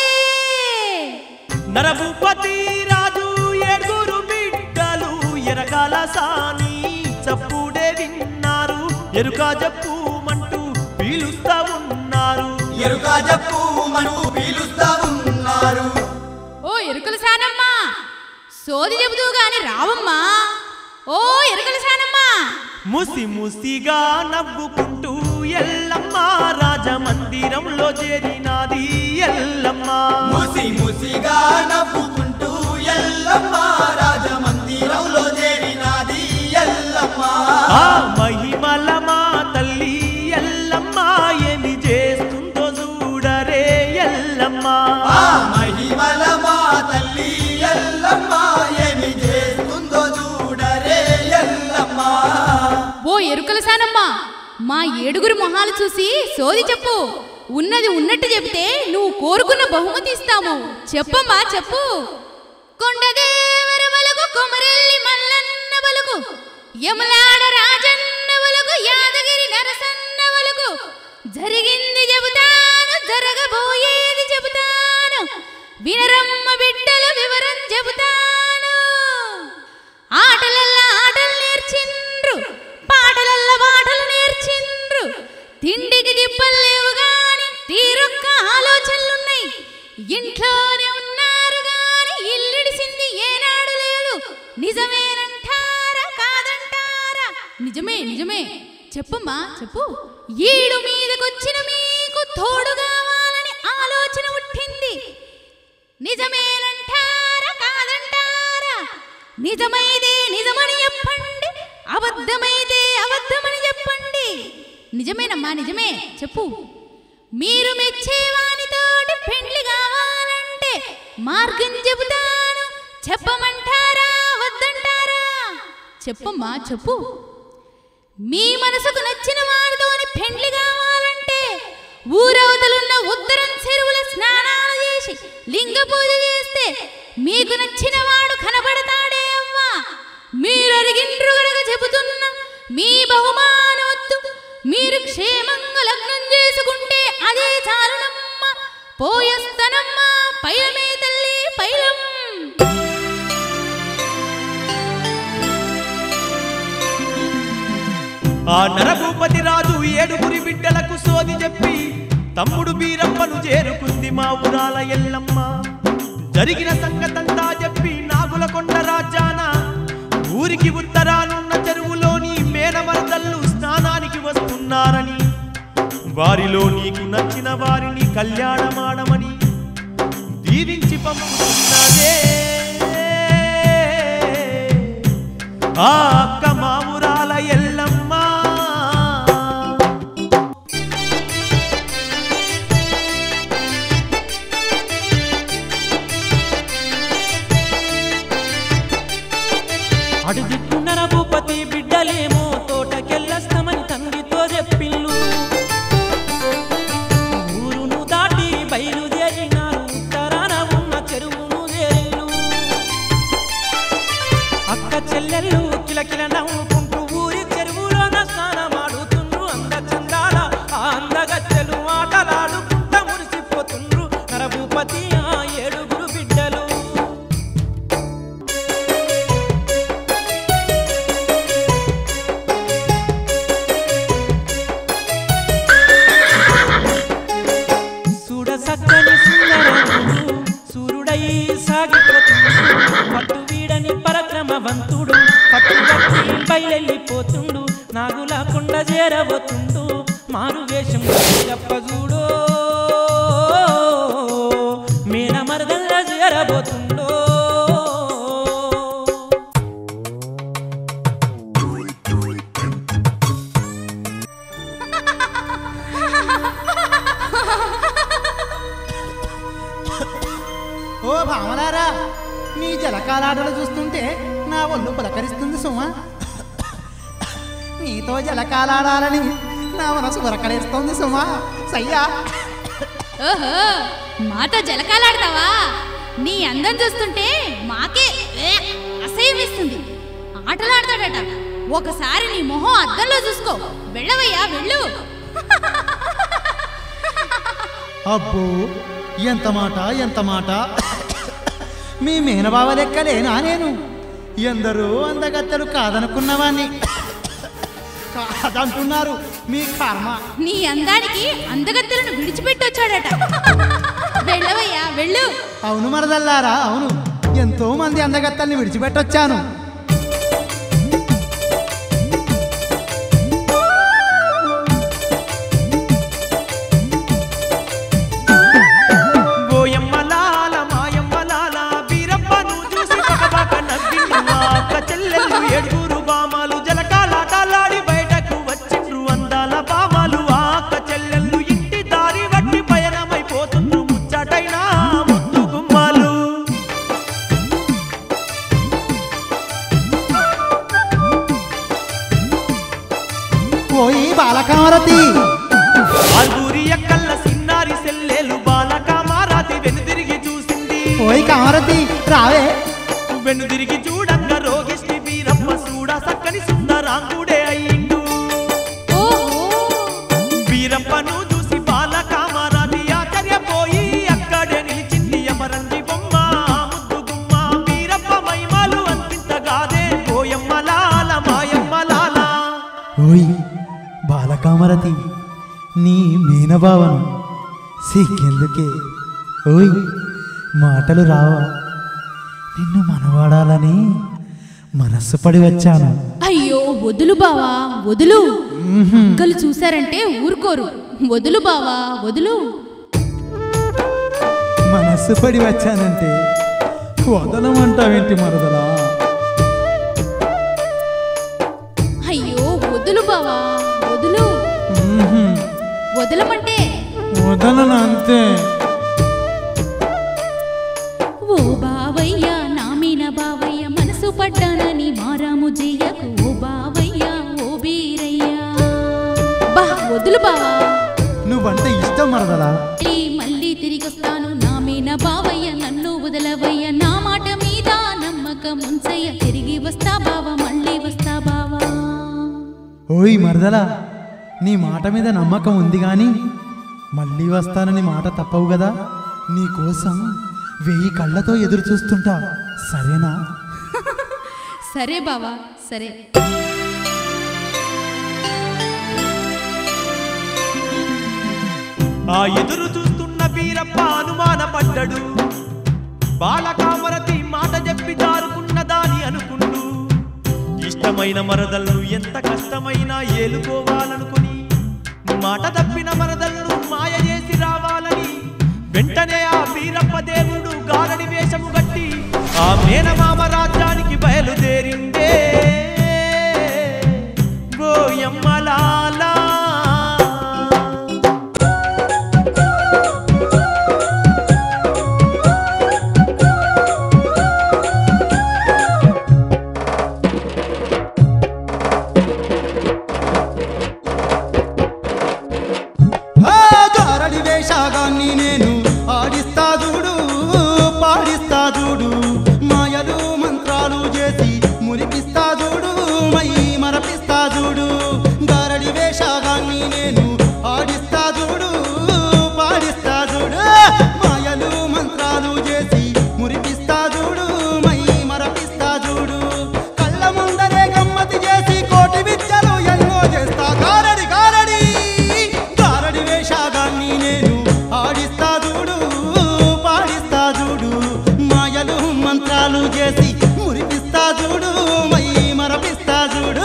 Speaker 2: నరభూపతి రాజు ఏడుగురు బిడ్డలు ఎరగాల సాని చప్పుడే విన్నారు ఎరుక జప్పుమంటూ పీలుస్తా ఉన్నారు
Speaker 4: ఎరుక చెప్పు మను పీలుస్తా ఉన్నారు
Speaker 3: ఓ ఎరుకల సానమ్మా సోది చెబుతూ గాని రావమ్మా ఓ ఎరుకల సానమ్మా
Speaker 2: ముసి ముసిగా నవ్వుకుంటూ ఎల్లమ్మ రాజమందిరంలో చేరినాది ఎల్లమ్మ
Speaker 4: ముసి ముసిగా నవ్వుకుంటూ ఎల్లమ్మ రాజమందిరంలో చేరినాది ఎల్లమ్మ
Speaker 2: ఆ మహిమల మా తల్లి ఎల్లమ్మ ఏమి చేస్తుందో చూడరే ఎల్లమ్మ
Speaker 4: ఆ మహిమల మా తల్లి ఎల్లమ్మ ఏమి చేస్తుందో చూడరే ఎల్లమ్మ
Speaker 3: ఓ ఎరుకల సానమ్మా మా ఏడుగురు మొహాలు చూసి సోది చెప్పు ఉన్నది ఉన్నట్టు చెబితే నువ్వు కోరుకున్న బహుమతి ఇస్తాము చెప్పమ్మా చెప్పు కొండదేవర వలకు కొమరెల్లి మల్లన్న వలకు యమలాడ రాజన్న వలకు యాదగిరి నరసన్న వలకు జరిగింది చెబుతాను జరగబోయేది చెబుతాను వినరమ్మ బిడ్డల వివరం చెబుతాను ఆటలల్లా ఆటలు నేర్చిండ్రు పాటలల్ల పాటలు నేర్చిండ్రు తిండికి దిబ్బలేవు గాని తీరొక్క ఆలోచనలున్నాయి ఇంట్లోనే ఉన్నారు గాని ఇల్లిడిసింది ఏనాడు లేదు నిజమేనంటారా కాదంటారా నిజమే నిజమే చెప్పమ్మా చెప్పు ఈడు మీదకొచ్చిన మీకు తోడు కావాలని ఆలోచన పుట్టింది నిజమేనంటారా కాదంటారా నిజమైతే నిజమని చెప్పండి అబద్ధమైతే అబద్ధమని చెప్పండి నిజమేనమ్మా నిజమే చెప్పు మీరు మెచ్చేవానితోటి పెండ్లి కావాలంటే మార్గం చెబుతాను చెప్పమంటారా వద్దంటారా చెప్పమ్మా చెప్పు మీ మనసుకు నచ్చిన వారితోని పెండ్లి కావాలంటే ఊరవతలున్న ఉత్తరం చెరువుల స్నానాలు చేసి లింగ పూజ చేస్తే మీకు నచ్చిన వాడు కనబడతాడే అవ్వా మీరు అడిగిండ్రు గనక చెబుతున్నా మీ బహుమానం వద్దు మీరు క్షేమంగా లగ్నం చేసుకుంటే అదే చాలునమ్మ పోయొస్తనమ్మా పైలమే తల్లి పైలం
Speaker 2: ఆ నరభూపతి రాజు ఏడుగురి బిడ్డలకు సోది చెప్పి తమ్ముడు బీరమ్మను చేరుకుంది మా ఊరాల ఎల్లమ్మ జరిగిన సంగతంతా చెప్పి నాగుల కొండ రాజ్యాన ఊరికి ఉత్తరానున్న చెరువులోని మేనమరదళ్ళు స్నానానికి వస్తున్నారని వారిలో నీకు నచ్చిన వారిని కళ్యాణమాడమని దీవించి పంపుతున్నదే ఆ అక్క మావురాల ఎల్లమ్మ
Speaker 1: అడుగుతున్న భూపతి బిడ్డలేమో తోటకెళ్ళస్తామని తండ్రితో చెప్పిల్లు ఊరును దాటి బయలుదేరినారు ఉత్తరాన ఉన్న చెరువును చేరిల్లు అక్క చెల్లెళ్ళు కిలకిల నవ్వుకుంటూ ఊరి చెరువులోన స్నానమాడుతుండ్రు అంద చందాల ఆ అందగత్తెలు ఆటలాడుకుంటా మురిసిపోతుండ్రు నరభూపతి ఆ ఏడుగురు బిడ్డలు చూడ సక్కని సుందరముడు సూర్యుడై సాగిపోతుండు పట్టు వీడని పరక్రమవంతుడు పట్టు పట్టి బయలెళ్ళిపోతుండు నాగుల కొండ చేరబోతుండు మారు వేషం చెప్పజూడో మీన మరదల్ల చేరబోతుండో
Speaker 5: ఓ భామలారా మీ జలకాలాటలు చూస్తుంటే నా ఒళ్ళు పులకరిస్తుంది సుమా నీతో జలకాలాడాలని నా మనసు ఉరకలేస్తుంది సుమా సయ్యా
Speaker 3: ఓహో మాతో జలకాలాడతావా నీ అందం చూస్తుంటే మాకే ఏ, అసహ్యం వేస్తుంది ఆటలాడతాడట ఒకసారి నీ మొహం అద్దంలో చూసుకో వెళ్ళవయ్యా వెళ్ళు
Speaker 5: అబ్బో ఎంత మాట ఎంత మాట మీ మేనబావ లెక్కలేనా నేను ఎందరో అందగత్తెలు కాదనుకున్నవాణ్ణి కాదంటున్నారు మీ కర్మ
Speaker 3: నీ అందానికి అందగత్తెలను విడిచిపెట్టి వచ్చాడట వెళ్ళవయ్యా వెళ్ళు
Speaker 5: అవును మరదల్లారా అవును ఎంతో మంది అందగత్తల్ని విడిచిపెట్టొచ్చాను
Speaker 2: ఓయమ్మలాల మాయమ్మలాల బీరప్పను చూసి పకపక నవ్విండ్రు ఆ అక్క చెల్లెళ్ళు ఏడుగురు బామాలు జలకాలాటలాడి బయటకు వచ్చిండ్రు అందాల బామాలు ఆ అక్క చెల్లెళ్ళు ఇంటి దారి వట్టి పయనమైపోతుండ్రు ముచ్చటైన ముద్దు గుమ్మాలు
Speaker 5: పోయి బాలకామరతి
Speaker 2: ఆరుగురి ఎక్కల్ల సిన్నారి సెల్లెలు బాలక మారాతి వెనుదిరిగి చూసింది
Speaker 5: పోయి కామరతి రావే
Speaker 2: వెనుదిరిగి చూడంగా రోగిష్టి బీరప్ప చూడ సక్కని సుందరాంగుడే అయ్యిండు
Speaker 3: ఓహో
Speaker 2: వీరప్పను చూసి బాలకామరాది ఆశ్చర్యపోయి అక్కడే నిలిచింది అమరంజి బొమ్మ ఆ ముద్దు గుమ్మ వీరప్ప మైమాలు అంతింతగాదే పోయమ్మలాల మాయమ్మలాల
Speaker 5: ఓయ్ బాలకామరతి నీ మీనభావను సిగ్గెందుకే ఓయ్ మాటలు రావా నిన్ను మనవాడాలని మనస్సు పడి వచ్చాను
Speaker 3: అయ్యో వదులు బావా వదులు అక్కలు చూశారంటే ఊరుకోరు వదులు బావా వదులు
Speaker 5: మనస్సు పడి వచ్చానంటే వదలమంటావేంటి మరదలా
Speaker 3: అయ్యో వదులు బావా వదులు వదలమంటే
Speaker 5: వదలను అంతే
Speaker 3: ఓ బావయ్య నా మీన బావయ్య మనసు పడ్డానని మారాము చెయ్యకు ఓ బావయ్య ఓ బీరయ్య బా వదులు బావా
Speaker 5: నువ్వంటే ఇష్టం మరదలా
Speaker 3: ఈ మళ్ళీ తిరిగొస్తాను నా మీన బావయ్య నన్ను వదలవయ్య నా మాట మీద నమ్మకం ఉంచయ్య తిరిగి వస్తా బావా మళ్ళీ వస్తా బావా
Speaker 5: ఓయ్ మరదలా నీ మాట మీద నమ్మకం ఉంది గాని మళ్ళీ వస్తానని మాట తప్పవు కదా నీ కోసం వెయ్యి కళ్ళతో ఎదురు చూస్తుంటా సరేనా
Speaker 3: సరే బావా సరే
Speaker 2: ఆ ఎదురు చూస్తున్న వీరప్ప అనుమానపడ్డడు బాలకామరతి మాట చెప్పి జారుకున్న దాని అనుకుంటూ ఇష్టమైన మరదలను ఎంత కష్టమైనా ఏలుకోవాలనుకుని మాట తప్పిన మరదలను మాయ చేసి రావాలని వెంటనే ఆ వీరప్ప దేవుడు గారడి వేషము గట్టి ఆ మేనమామ రాజ్యానికి బయలుదేరిందే గోయమ్మలాలా
Speaker 5: ఆ గారడి వేషాగాన్ని నేను ఆడిస్తా చూడు పాడిస్తా చూడు మాయలు మంత్రాలు చేసి మురిపిస్తా చూడు మై మరపిస్తా చూడు గారడి వేషాగాన్ని నేను ఆడిస్తా చూడు పాడిస్తా చూడు మాయలు మంత్రాలు చేసి మురిపిస్తా చూడు మై మరపిస్తా చూడు కళ్ళ ముందరే గమ్మతి చేసి కోటి విద్యలు ఎన్నో చేస్తా గారడి గారడి గారడి వేషాగాన్ని నేను ఆడిస్తా చూడు పాడిస్తా చూడు మాయలు మంత్రాలు చేసి మురిపిస్తా చూడు మై మరపిస్తా చూడు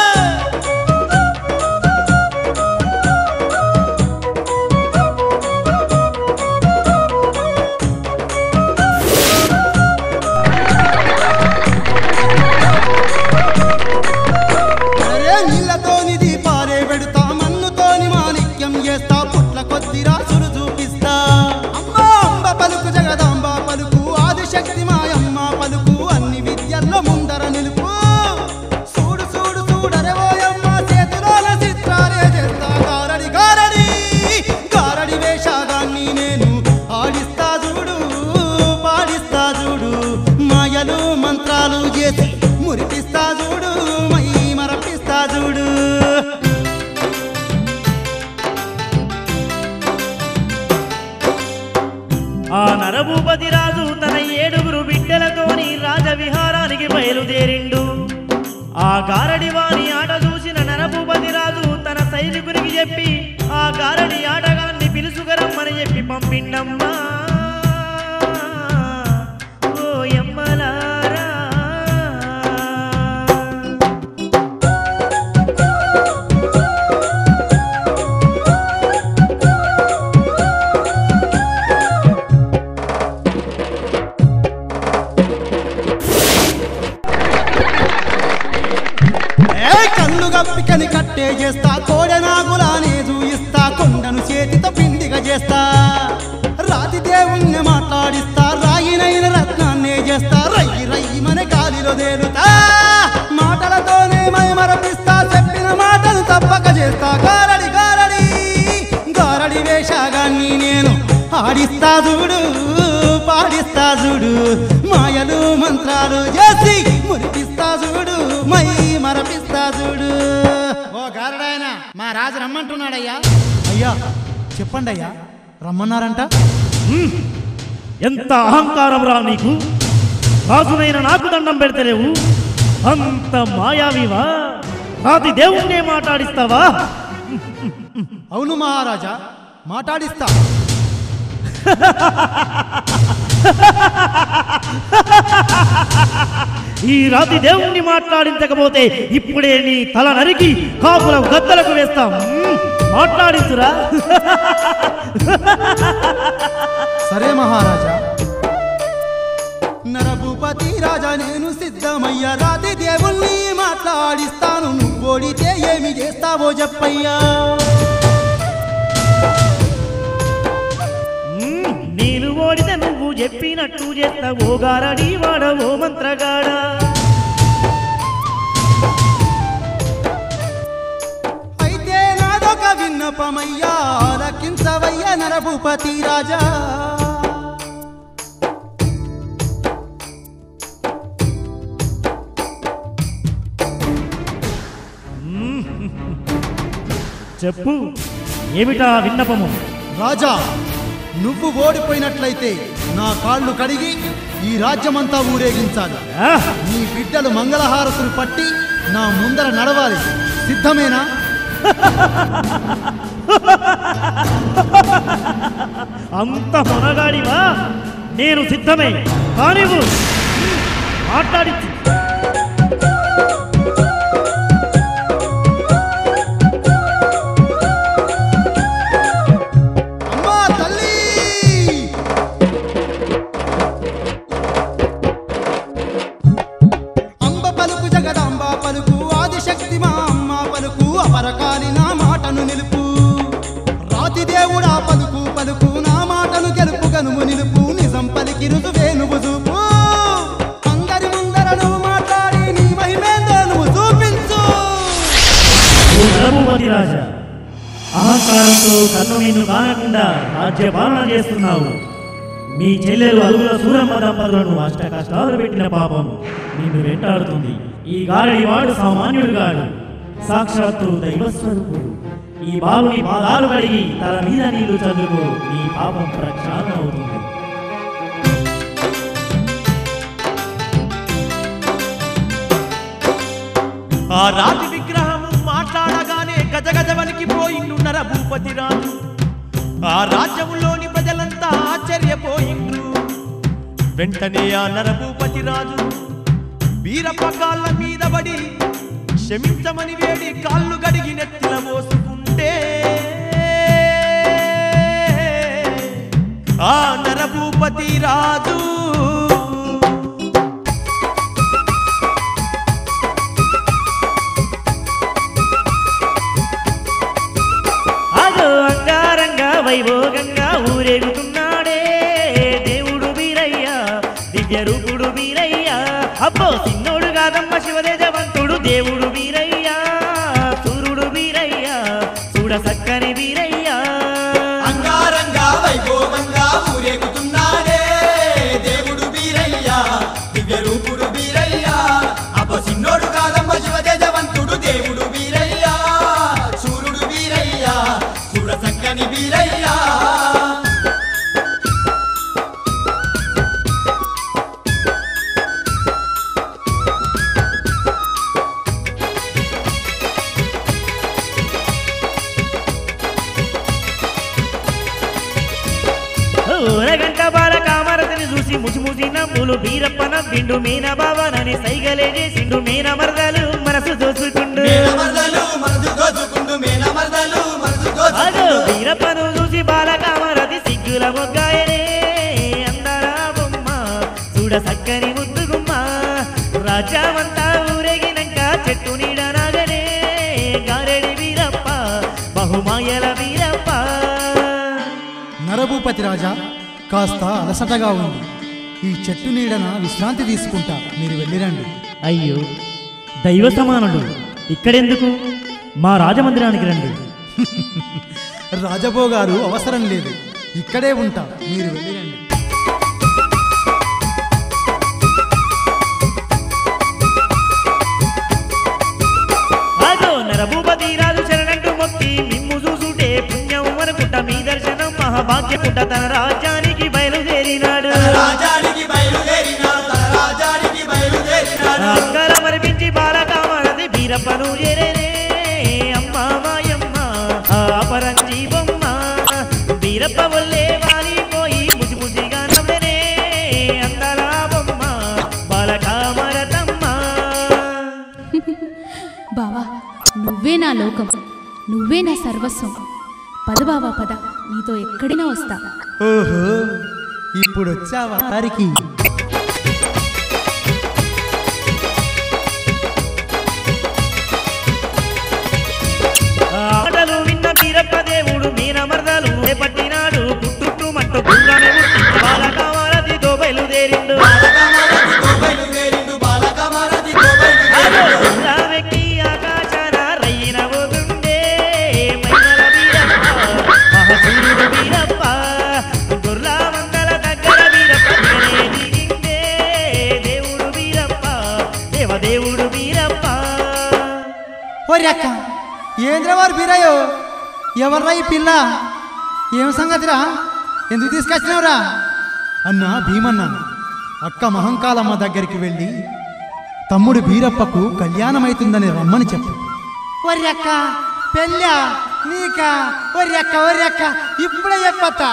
Speaker 5: అరే నీళ్ళతోనిది పారే పెడతా మన్నుతోని మాణిక్యం చేస్తా పుట్ల కొద్ది రాసులు చూపిస్తా అమ్మా అంబ పలుకు జగదాంబ పలుకు ఆదిశక్తి మాయమ్మ పలుకు అన్ని విద్యల్లో ముందర నిలుపు చూడు చూడు చూడరే ఓయమ్మ చేతిలోన చిత్రాలే చేస్తా గారడి గారడి గారడి వేషాగాన్ని నేను ఆడిస్తా చూడు పాడిస్తా చూడు మాయలు మంత్రాలు చేసి మురిపిస్తా చూడు మై మరపిస్తా చూడు
Speaker 6: ఆ నరభూపతి రాజు తన ఏడుగురు బిడ్డలతోని రాజవిహారానికి బయలుదేరిండు ఆ గారడి వాని ఆట చూసిన నరభూపతి రాజు తన సైనికునికి చెప్పి ఆ గారడి ఆటగాన్ని పిలుసుకరమ్మని చెప్పి పంపిండమ్మా ఓ యమ్మలారా
Speaker 5: ఏ కన్ను గప్పికని కట్టే చేస్తా కోడెనాగులానే చూయిస్తా కొండను చేతితో పిండిగా చేస్తా రాతి దేవుణ్ణి మాట్లాడిస్తా రాయినైన రత్నాన్నే చేస్తా రయ్యి రయ్యి మన గాలిలో తేలుతా మాటలతోనే మై మరపిస్తా చెప్పిన మాటలు తప్పక చేస్తా గారడి గారడి గారడి వేషాగాన్ని నేను ఆడిస్తా చూడు పాడిస్తా చూడు మాయలు మంత్రాలు చేసి మురిపిస్తా చూడు మై మరపిస్తా చూడు ఓ గారడాయన మా రాజు రమ్మంటున్నాడయ్యా అయ్యా చెప్పండి అయ్యా రమ్మన్నారంట
Speaker 6: ఎంత అహంకారం రా నీకు రాజునైన నాకు దండం పెడతలేవు అంత మాయావివా రాతి దేవుణ్ణే మాట్లాడిస్తావా
Speaker 5: అవును మహారాజా మాట్లాడిస్తా
Speaker 6: ఈ రాతి దేవుణ్ణి మాట్లాడించకపోతే ఇప్పుడే నీ తల నరికి కాపుల గద్దలకు వేస్తాం మ్మ్. మాట్లాడించురా
Speaker 5: సరే మహారాజా నరభూపతి రాజా నేను సిద్ధమయ్య రాతి దేవుణ్ణి మాట్లాడిస్తాను నువ్వో ఓడితే ఏమి చేస్తావో చెప్పయ్యా
Speaker 6: మ్మ్, నేను ఓడితే నువ్వు చెప్పినట్టు చేస్తా ఓ గారడి వాడ ఓ మంత్రగాడా
Speaker 5: అయితే నాదొక విన్నపమయ్యా ఆలకించవయ్యా నరభూపతి రాజా
Speaker 6: చెప్పు ఏమిటా విన్నపము
Speaker 5: రాజా నువ్వు ఓడిపోయినట్లయితే నా కాళ్ళు కడిగి ఈ రాజ్యమంతా ఊరేగించాలి
Speaker 6: ఆ,
Speaker 5: నీ బిడ్డలు మంగళహారతులు పట్టి నా ముందర నడవాలి సిద్ధమేనా
Speaker 6: అంత మొనగాడివా నేను సిద్ధమే కానివ్వు మాట్లాడించు
Speaker 5: అమ్మా తల్లి అంబ పలుకు జగదాంబ పలుకు ఆదిశక్తి మా అమ్మ పలుకు అపరకాలి నా మాటను నిలుపు రాతి దేవుడా పలుకు పలుకు నా మాటను గెలుపు గనుము నిలుపు నిజం పలికి రుజువే నువ్వు చూపు అందరి ముందర నువ్వు మాట్లాడి నీ మహిమేందో నువ్వు చూపించు
Speaker 6: ఓ రఘుపతి రాజా అహంకారంతో కన్ను నిన్ను కానకుండా రాజ్యపాలన చేస్తున్నావు మీ చెల్లెలు అరుగుల సూరమ్మ దంపతులను అష్ట కష్టాలు పెట్టిన పాపం నిన్ను వెంటాడుతుంది ఈ గారడి వాడు సామాన్యుడు గాడు సాక్షాత్తు దైవస్వరూపుడు ఈ బాలుని పాదాలు కడిగి తల మీద నీళ్లు చదువు నీ పాపం ప్రక్షాళన అవుతుంది
Speaker 2: ఆ రాతి విగ్రహము మాట్లాడగానే గజగజ వణికిపోయిండు నర భూపతి రాజు ఆ రాజ్యములోని ప్రజలంతా ఆశ్చర్యపోయిండ్రు వెంటనే ఆ నరభూపతి రాజు వీరప్ప కాళ్ళ మీద పడి క్షమించమని వేడి కాళ్ళు గడిగి నెత్తిన పోసుకుంటే ఆ నరభూపతి రాజు
Speaker 6: అదో అంగారంగా వైభోగంగా ఊరేగుతున్నాడే దేవుడు వీరయ్య దివ్య రూపుడు వీరయ్య అబ్బో సిన్నోడు కాదమ్మ శివదేజవంతుడు దేవుడు వీరయ్య సూర్యుడు వీరయ్య చూడ సక్కని వీరయ్య
Speaker 4: అంగారంగా వైభోగంగా ఊరేగుతున్నాడే దేవుడు వీరయ్య దివ్య రూపుడు వీరయ్య అబ్బ సిన్నోడు కాదమ్మ శివతేజవంతుడు దేవుడు వీరయ్య సూర్యుడు వీరయ్య చూడ చక్కని వీరయ్య
Speaker 6: ఊరగంట బాల కామరతిని చూసి ముసి ముసి నవ్వులు వీరప్ప నవ్విండు మీన బావనని సైగలే చేసిండు మీన మరదలు మనసు దోసుకుండు
Speaker 4: మేనమర్దలు మనసు దోచుకుండు మేనమర్దలు మనసు
Speaker 6: అదో
Speaker 4: దోచుకుండు
Speaker 6: వీరప్పను చూసి బాల కామరతి సిగ్గుల మొగ్గాయనే అందరా బొమ్మ చూడ సక్కని ముద్దుగుమ్మ రాజ్యమంతా ఊరేగినంక చెట్టు నీడ నాగనే గారెడి వీరప్ప బహుమాయల వీరప్ప
Speaker 5: నరభూపతి రాజా కాస్త అలసటగా ఉంది ఈ చెట్టు నీడన విశ్రాంతి తీసుకుంటా మీరు వెళ్ళిరండి
Speaker 6: అయ్యో దైవ సమానుడు ఇక్కడెందుకు మా రాజమందిరానికి రండి
Speaker 5: రాజభోగాలు అవసరం లేదు ఇక్కడే ఉంటా మీరు వెళ్ళిరండి
Speaker 6: అదో నరభూపతి రాజు శరణంటూ మొక్కి మిమ్ము చూసుటే పుణ్యం అనుకుంట మీ దర్శనం మహాభాగ్యకుంట తన రాజ్యానికి బయలుదేరినాడు
Speaker 4: తన రాజానికి బయలుదేరినాడు తన రాజానికి బయలుదేరినాడు
Speaker 6: అక్కర మరిపించి బాలకామరది బీరప్పను చేరేనే అమ్మ మాయమ్మ ఆ పరంజీ బొమ్మ బీరప్ప వల్లే వాలిపోయి ముసి ముసిగా నవ్వనే అందరా బొమ్మ బాలకామరతమ్మ
Speaker 3: బావా నువ్వే నా లోకం నువ్వే నా సర్వస్వం పద బావా పద నీతో ఎక్కడినా వస్తా
Speaker 5: ఓహో ఇప్పుడు వచ్చావా వారికి
Speaker 6: చూడు వీరప్ప గొర్ల మందల దగ్గర వీరప్ప దిగనే దిగిందే దేవుడు వీరప్ప దేవదేవుడు వీరప్ప
Speaker 5: ఒరి అక్క ఏంద్రవారు బీరయ్యో ఎవర్రా ఈ పిల్ల ఏం సంగతిరా ఎందుకు తీసుకొచ్చినావురా అన్నా భీమన్న అక్క మహంకాలమ్మ దగ్గరికి వెళ్ళి తమ్ముడు బీరప్పకు కళ్యాణమైతుందని రమ్మని చెప్పు ఒరి అక్క పెళ్ళా నీకా ఒరి అక్క ఒరి అక్క ఇప్పుడే చెప్పత్తా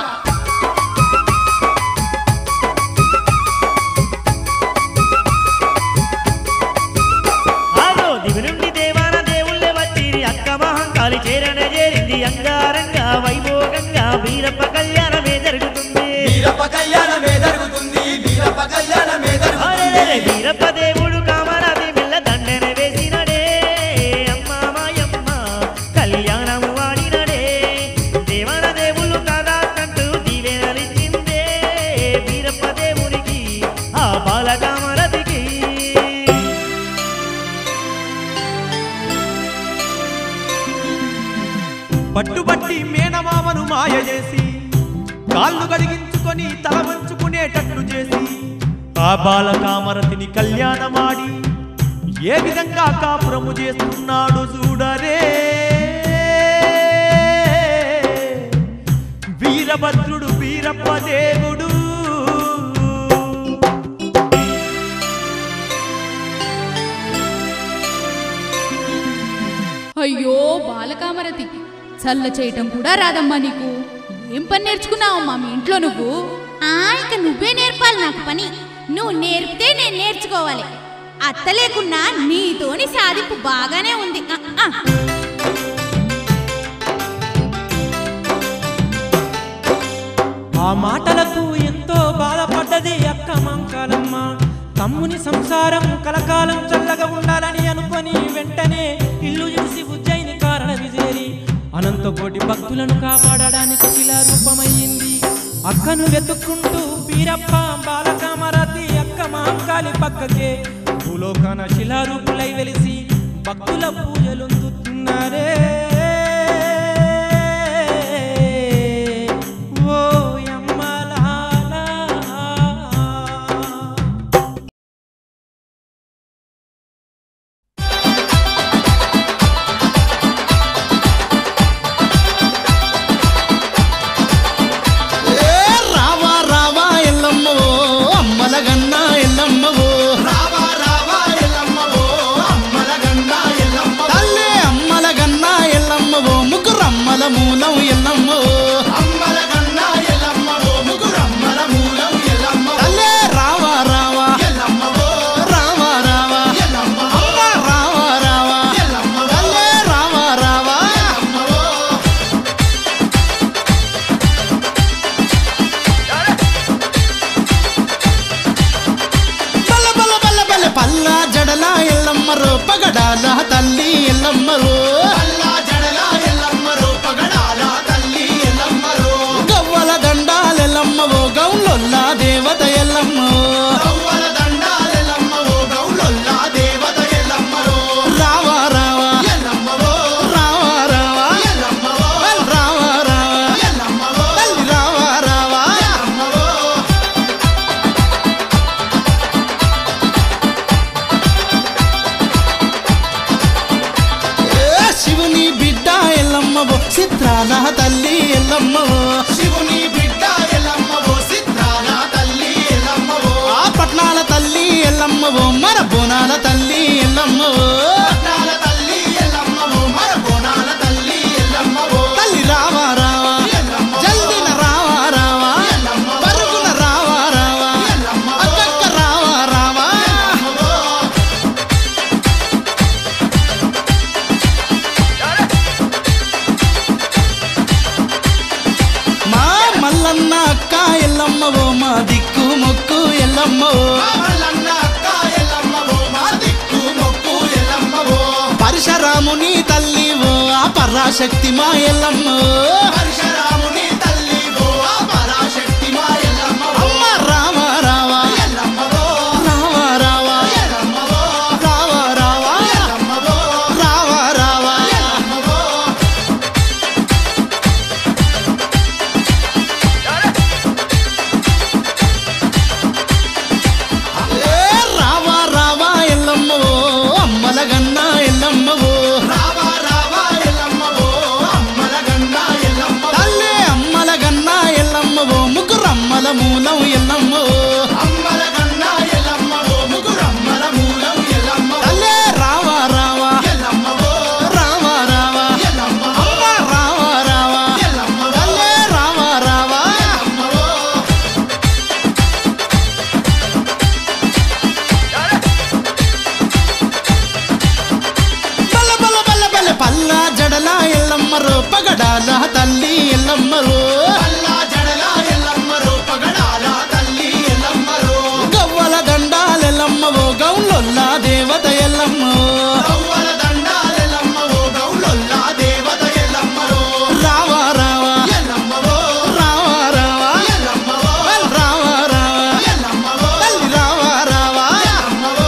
Speaker 6: ఆగో దివి నుండి దేవాన దేవుళ్ళే వచ్చిరి అక్క మహంకాళి చేరన చేరింది అంగారంగా వైభోగంగా వీరప్ప కళ్యాణమే జరుగుతుంది
Speaker 4: వీరప్ప కళ్యాణమే జరుగుతుంది వీరప్ప కళ్యాణమే
Speaker 6: అరెరెరె,
Speaker 4: జరుగుతుంది
Speaker 6: వీరప్ప దేవుడు కామరాది మెల్ల దండన వేసినడే అమ్మ మాయమ్మ కళ్యాణము వాడినడే దేవన దేవుళ్ళు కాదాకంటూ దీవెనలిచ్చిందే వీరప్ప దేవునికి ఆ బాలకామరతికి
Speaker 2: పట్టుబట్టి మేనమామను మాయ చేసి కాళ్ళు గడిగించుకొని తల వంచుకునేటట్లు చేసి ఆ బాలకామరతిని కళ్యాణమాడి ఏ విధంగా కాపురము చేస్తున్నాడు చూడరే వీరభద్రుడు వీరప్ప దేవుడు
Speaker 3: అయ్యో బాలకామరతి చల్ల చేయటం కూడా రాదమ్మా నీకు ఏం పని నేర్చుకున్నావమ్మా మీ ఇంట్లో నువ్వు
Speaker 8: ఆ ఇక నువ్వే నేర్పాలి నాకు పని నువ్వు నేర్పితే నేను నేర్చుకోవాలి అత్త లేకున్నా నీతోని సాధింపు బాగానే ఉంది ఆ, ఆ.
Speaker 1: ఆ మాటలకు ఎంతో బాధపడ్డది అక్క మంకాలమ్మ తమ్ముని సంసారం కలకాలం చల్లగా ఉండాలని అనుకొని వెంటనే ఇల్లు చూసి ఉజ్జయిని కారణ విజేరి అనంతకోటి భక్తులను కాపాడడానికి శిలారూపమయ్యింది అక్కను వెతుక్కుంటూ బీరప్ప బాలకామరతి అక్క మహంకాళి పక్కకే భూలోకాన శిలారూపులై వెలిసి భక్తుల పూజలొందుతున్నారే ఓ యమ్మలాలా
Speaker 9: రావా రావా ఎల్లమ్మవో అమ్మల గన్నా ఎల్లమ్మవో
Speaker 4: రావా రావా ఎల్లమ్మవో అమ్మల గండా ఎల్లమ్మ
Speaker 9: తల్లే అమ్మల గన్నా ఎల్లమ్మవో ముగ్గురమ్మల మూలం ఎల్లమ్మవో
Speaker 4: అమ్మల గండా ఎల్లమ్మవో ముగ్గురమ్మల మూలం ఎల్లమ్మ
Speaker 9: తల్లే రావా రావా
Speaker 4: ఎల్లమ్మవో
Speaker 9: రావా రావా
Speaker 4: ఎల్లమ్మవో
Speaker 9: అమ్మ రావా రావా
Speaker 4: ఎల్లమ్మవో
Speaker 9: తల్లే రావా రావా
Speaker 4: ఎల్లమ్మవో
Speaker 9: బల్ల బల్ల బల్ల బల్ల పల్ల జడల ఎల్లమ్మరో పగడాల తల్లి ఎల్లమ్మరో
Speaker 4: అల్లా జడల ఎల్లమ్మరో పగడాల తల్లి ఎల్లమ్మరో
Speaker 9: గవ్వల దండాల ఎల్లమ్మవో గౌలొల్ల దేవత ఎల్లమ్మో
Speaker 4: గవ్వల దండాలెల్లమ్మవో గౌలొల్లా దేవత ఎల్లమ్మరో
Speaker 9: రావా రావా
Speaker 4: ఎల్లమ్మవో
Speaker 9: రావా రావా
Speaker 4: ఎల్లమ్మవో
Speaker 9: రావా రావా
Speaker 4: ఎల్లమ్మవో
Speaker 9: తల్లి రావా రావా
Speaker 4: ఎల్లమ్మవో
Speaker 9: ఏ శివుని బిడ్డ ఎల్లమ్మవో చిత్రాల తల్లి ఎల్లమ్మవో
Speaker 4: శివుని బిడ్డ ఎల్లమ్మవో సిద్ధాల తల్లి ఎల్లమ్మవో
Speaker 9: ఆ పట్నాల తల్లి ఎల్లమ్మవో మన బోనాల తల్లి ఎల్లమ్మవో
Speaker 4: పట్నాల తల్లి ఎల్లమ్మవో మన బోనాల తల్లి ఎల్లమ్మవో
Speaker 9: తల్లి రావా రావా
Speaker 4: ఎల్లమ్మవో
Speaker 9: జల్దిన రావా రావా
Speaker 4: ఎల్లమ్మవో
Speaker 9: పరుగున రావా రావా
Speaker 4: ఎల్లమ్మవో
Speaker 9: అక్కక్క రావా రావా
Speaker 4: ఎల్లమ్మవో
Speaker 9: మా మల్లన్న అక్క ఎల్లమ్మవో మా దిక్కు మొక్కు ఎల్లమ్మవో
Speaker 4: మామల్లన్న అక్క ఎల్లమ్మవో మా దిక్కు మొక్కు ఎల్లమ్మవో
Speaker 9: పరశురాముని తల్లివో ఆ పరాశక్తి మా ఎల్లమ్మో
Speaker 4: పరశురాముని తల్లివో ఆ పరాశక్తి మా ఎల్లమ్మవో
Speaker 9: అమ్మ రావా రావా
Speaker 4: ఎల్లమ్మవో
Speaker 9: రావా రావా
Speaker 4: ఎల్లమ్మవో
Speaker 9: రావా రావా
Speaker 4: ఎల్లమ్మవో
Speaker 9: రావా రావా
Speaker 4: ఎల్లమ్మవో
Speaker 9: మూలం ఎల్లమ్మో
Speaker 4: అమ్మల కన్నా ఎల్లమ్మవో ముగురమ్మల మూలం ఎల్లమ్మవో
Speaker 9: తల్లే రావా రావా
Speaker 4: ఎల్లమ్మవో
Speaker 9: రావా రావా
Speaker 4: ఎల్లమ్మవో
Speaker 9: అమ్మ రావా రావా
Speaker 4: ఎల్లమ్మవో
Speaker 9: తల్లే రావా రావా
Speaker 4: ఎల్లమ్మవో
Speaker 9: బల్ల బల్ల బల్ల బల్ల పల్ల జడల ఎల్లమ్మరో పగడాల తల్లి ఎల్లమ్మరో
Speaker 4: అల్లా జడల ఎల్లమ్మరో పగడాల తల్లి ఎల్లమ్మరో
Speaker 9: గవ్వల దండాలెల్లమ్మవో గౌలొల్లా దేవత ఎల్లమ్మో
Speaker 4: గవ్వల దండాలెల్లమ్మవో గౌలొల్లా దేవత ఎల్లమ్మరో
Speaker 9: రావా రావా
Speaker 4: ఎల్లమ్మవో
Speaker 9: రావా రావా
Speaker 4: ఎల్లమ్మవో
Speaker 9: బల్ రావా రావా
Speaker 4: ఎల్లమ్మవో
Speaker 9: తల్లి రావా రావా
Speaker 4: ఎల్లమ్మవో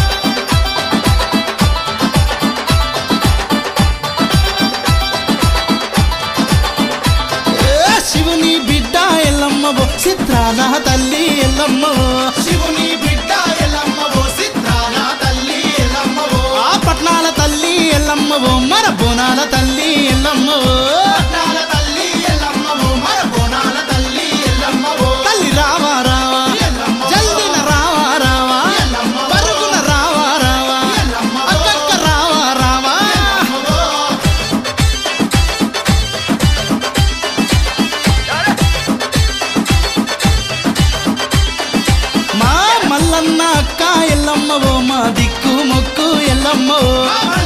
Speaker 9: ఏ శివుని బిడ్డ ఎల్లమ్మవో చిత్రాల తల్లి ఎల్లమ్మవో
Speaker 4: శివుని బిడ్డ ఎల్లమ్మవో సిద్ధాల తల్లి ఎల్లమ్మవో
Speaker 9: ఆ పట్నాల తల్లి ఎల్లమ్మవో మన బోనాల తల్లి ఎల్లమ్మవో
Speaker 4: పట్నాల తల్లి ఎల్లమ్మవో మన బోనాల తల్లి ఎల్లమ్మవో
Speaker 9: తల్లి రావా రావా జల్దిన రావా రావా పరుగున రావా రావా అక్కక్క రావా రావా మా మల్లన్న అక్క ఎల్లమ్మవో మా దిక్కు మొక్కు ఎల్లమ్మవో
Speaker 4: మా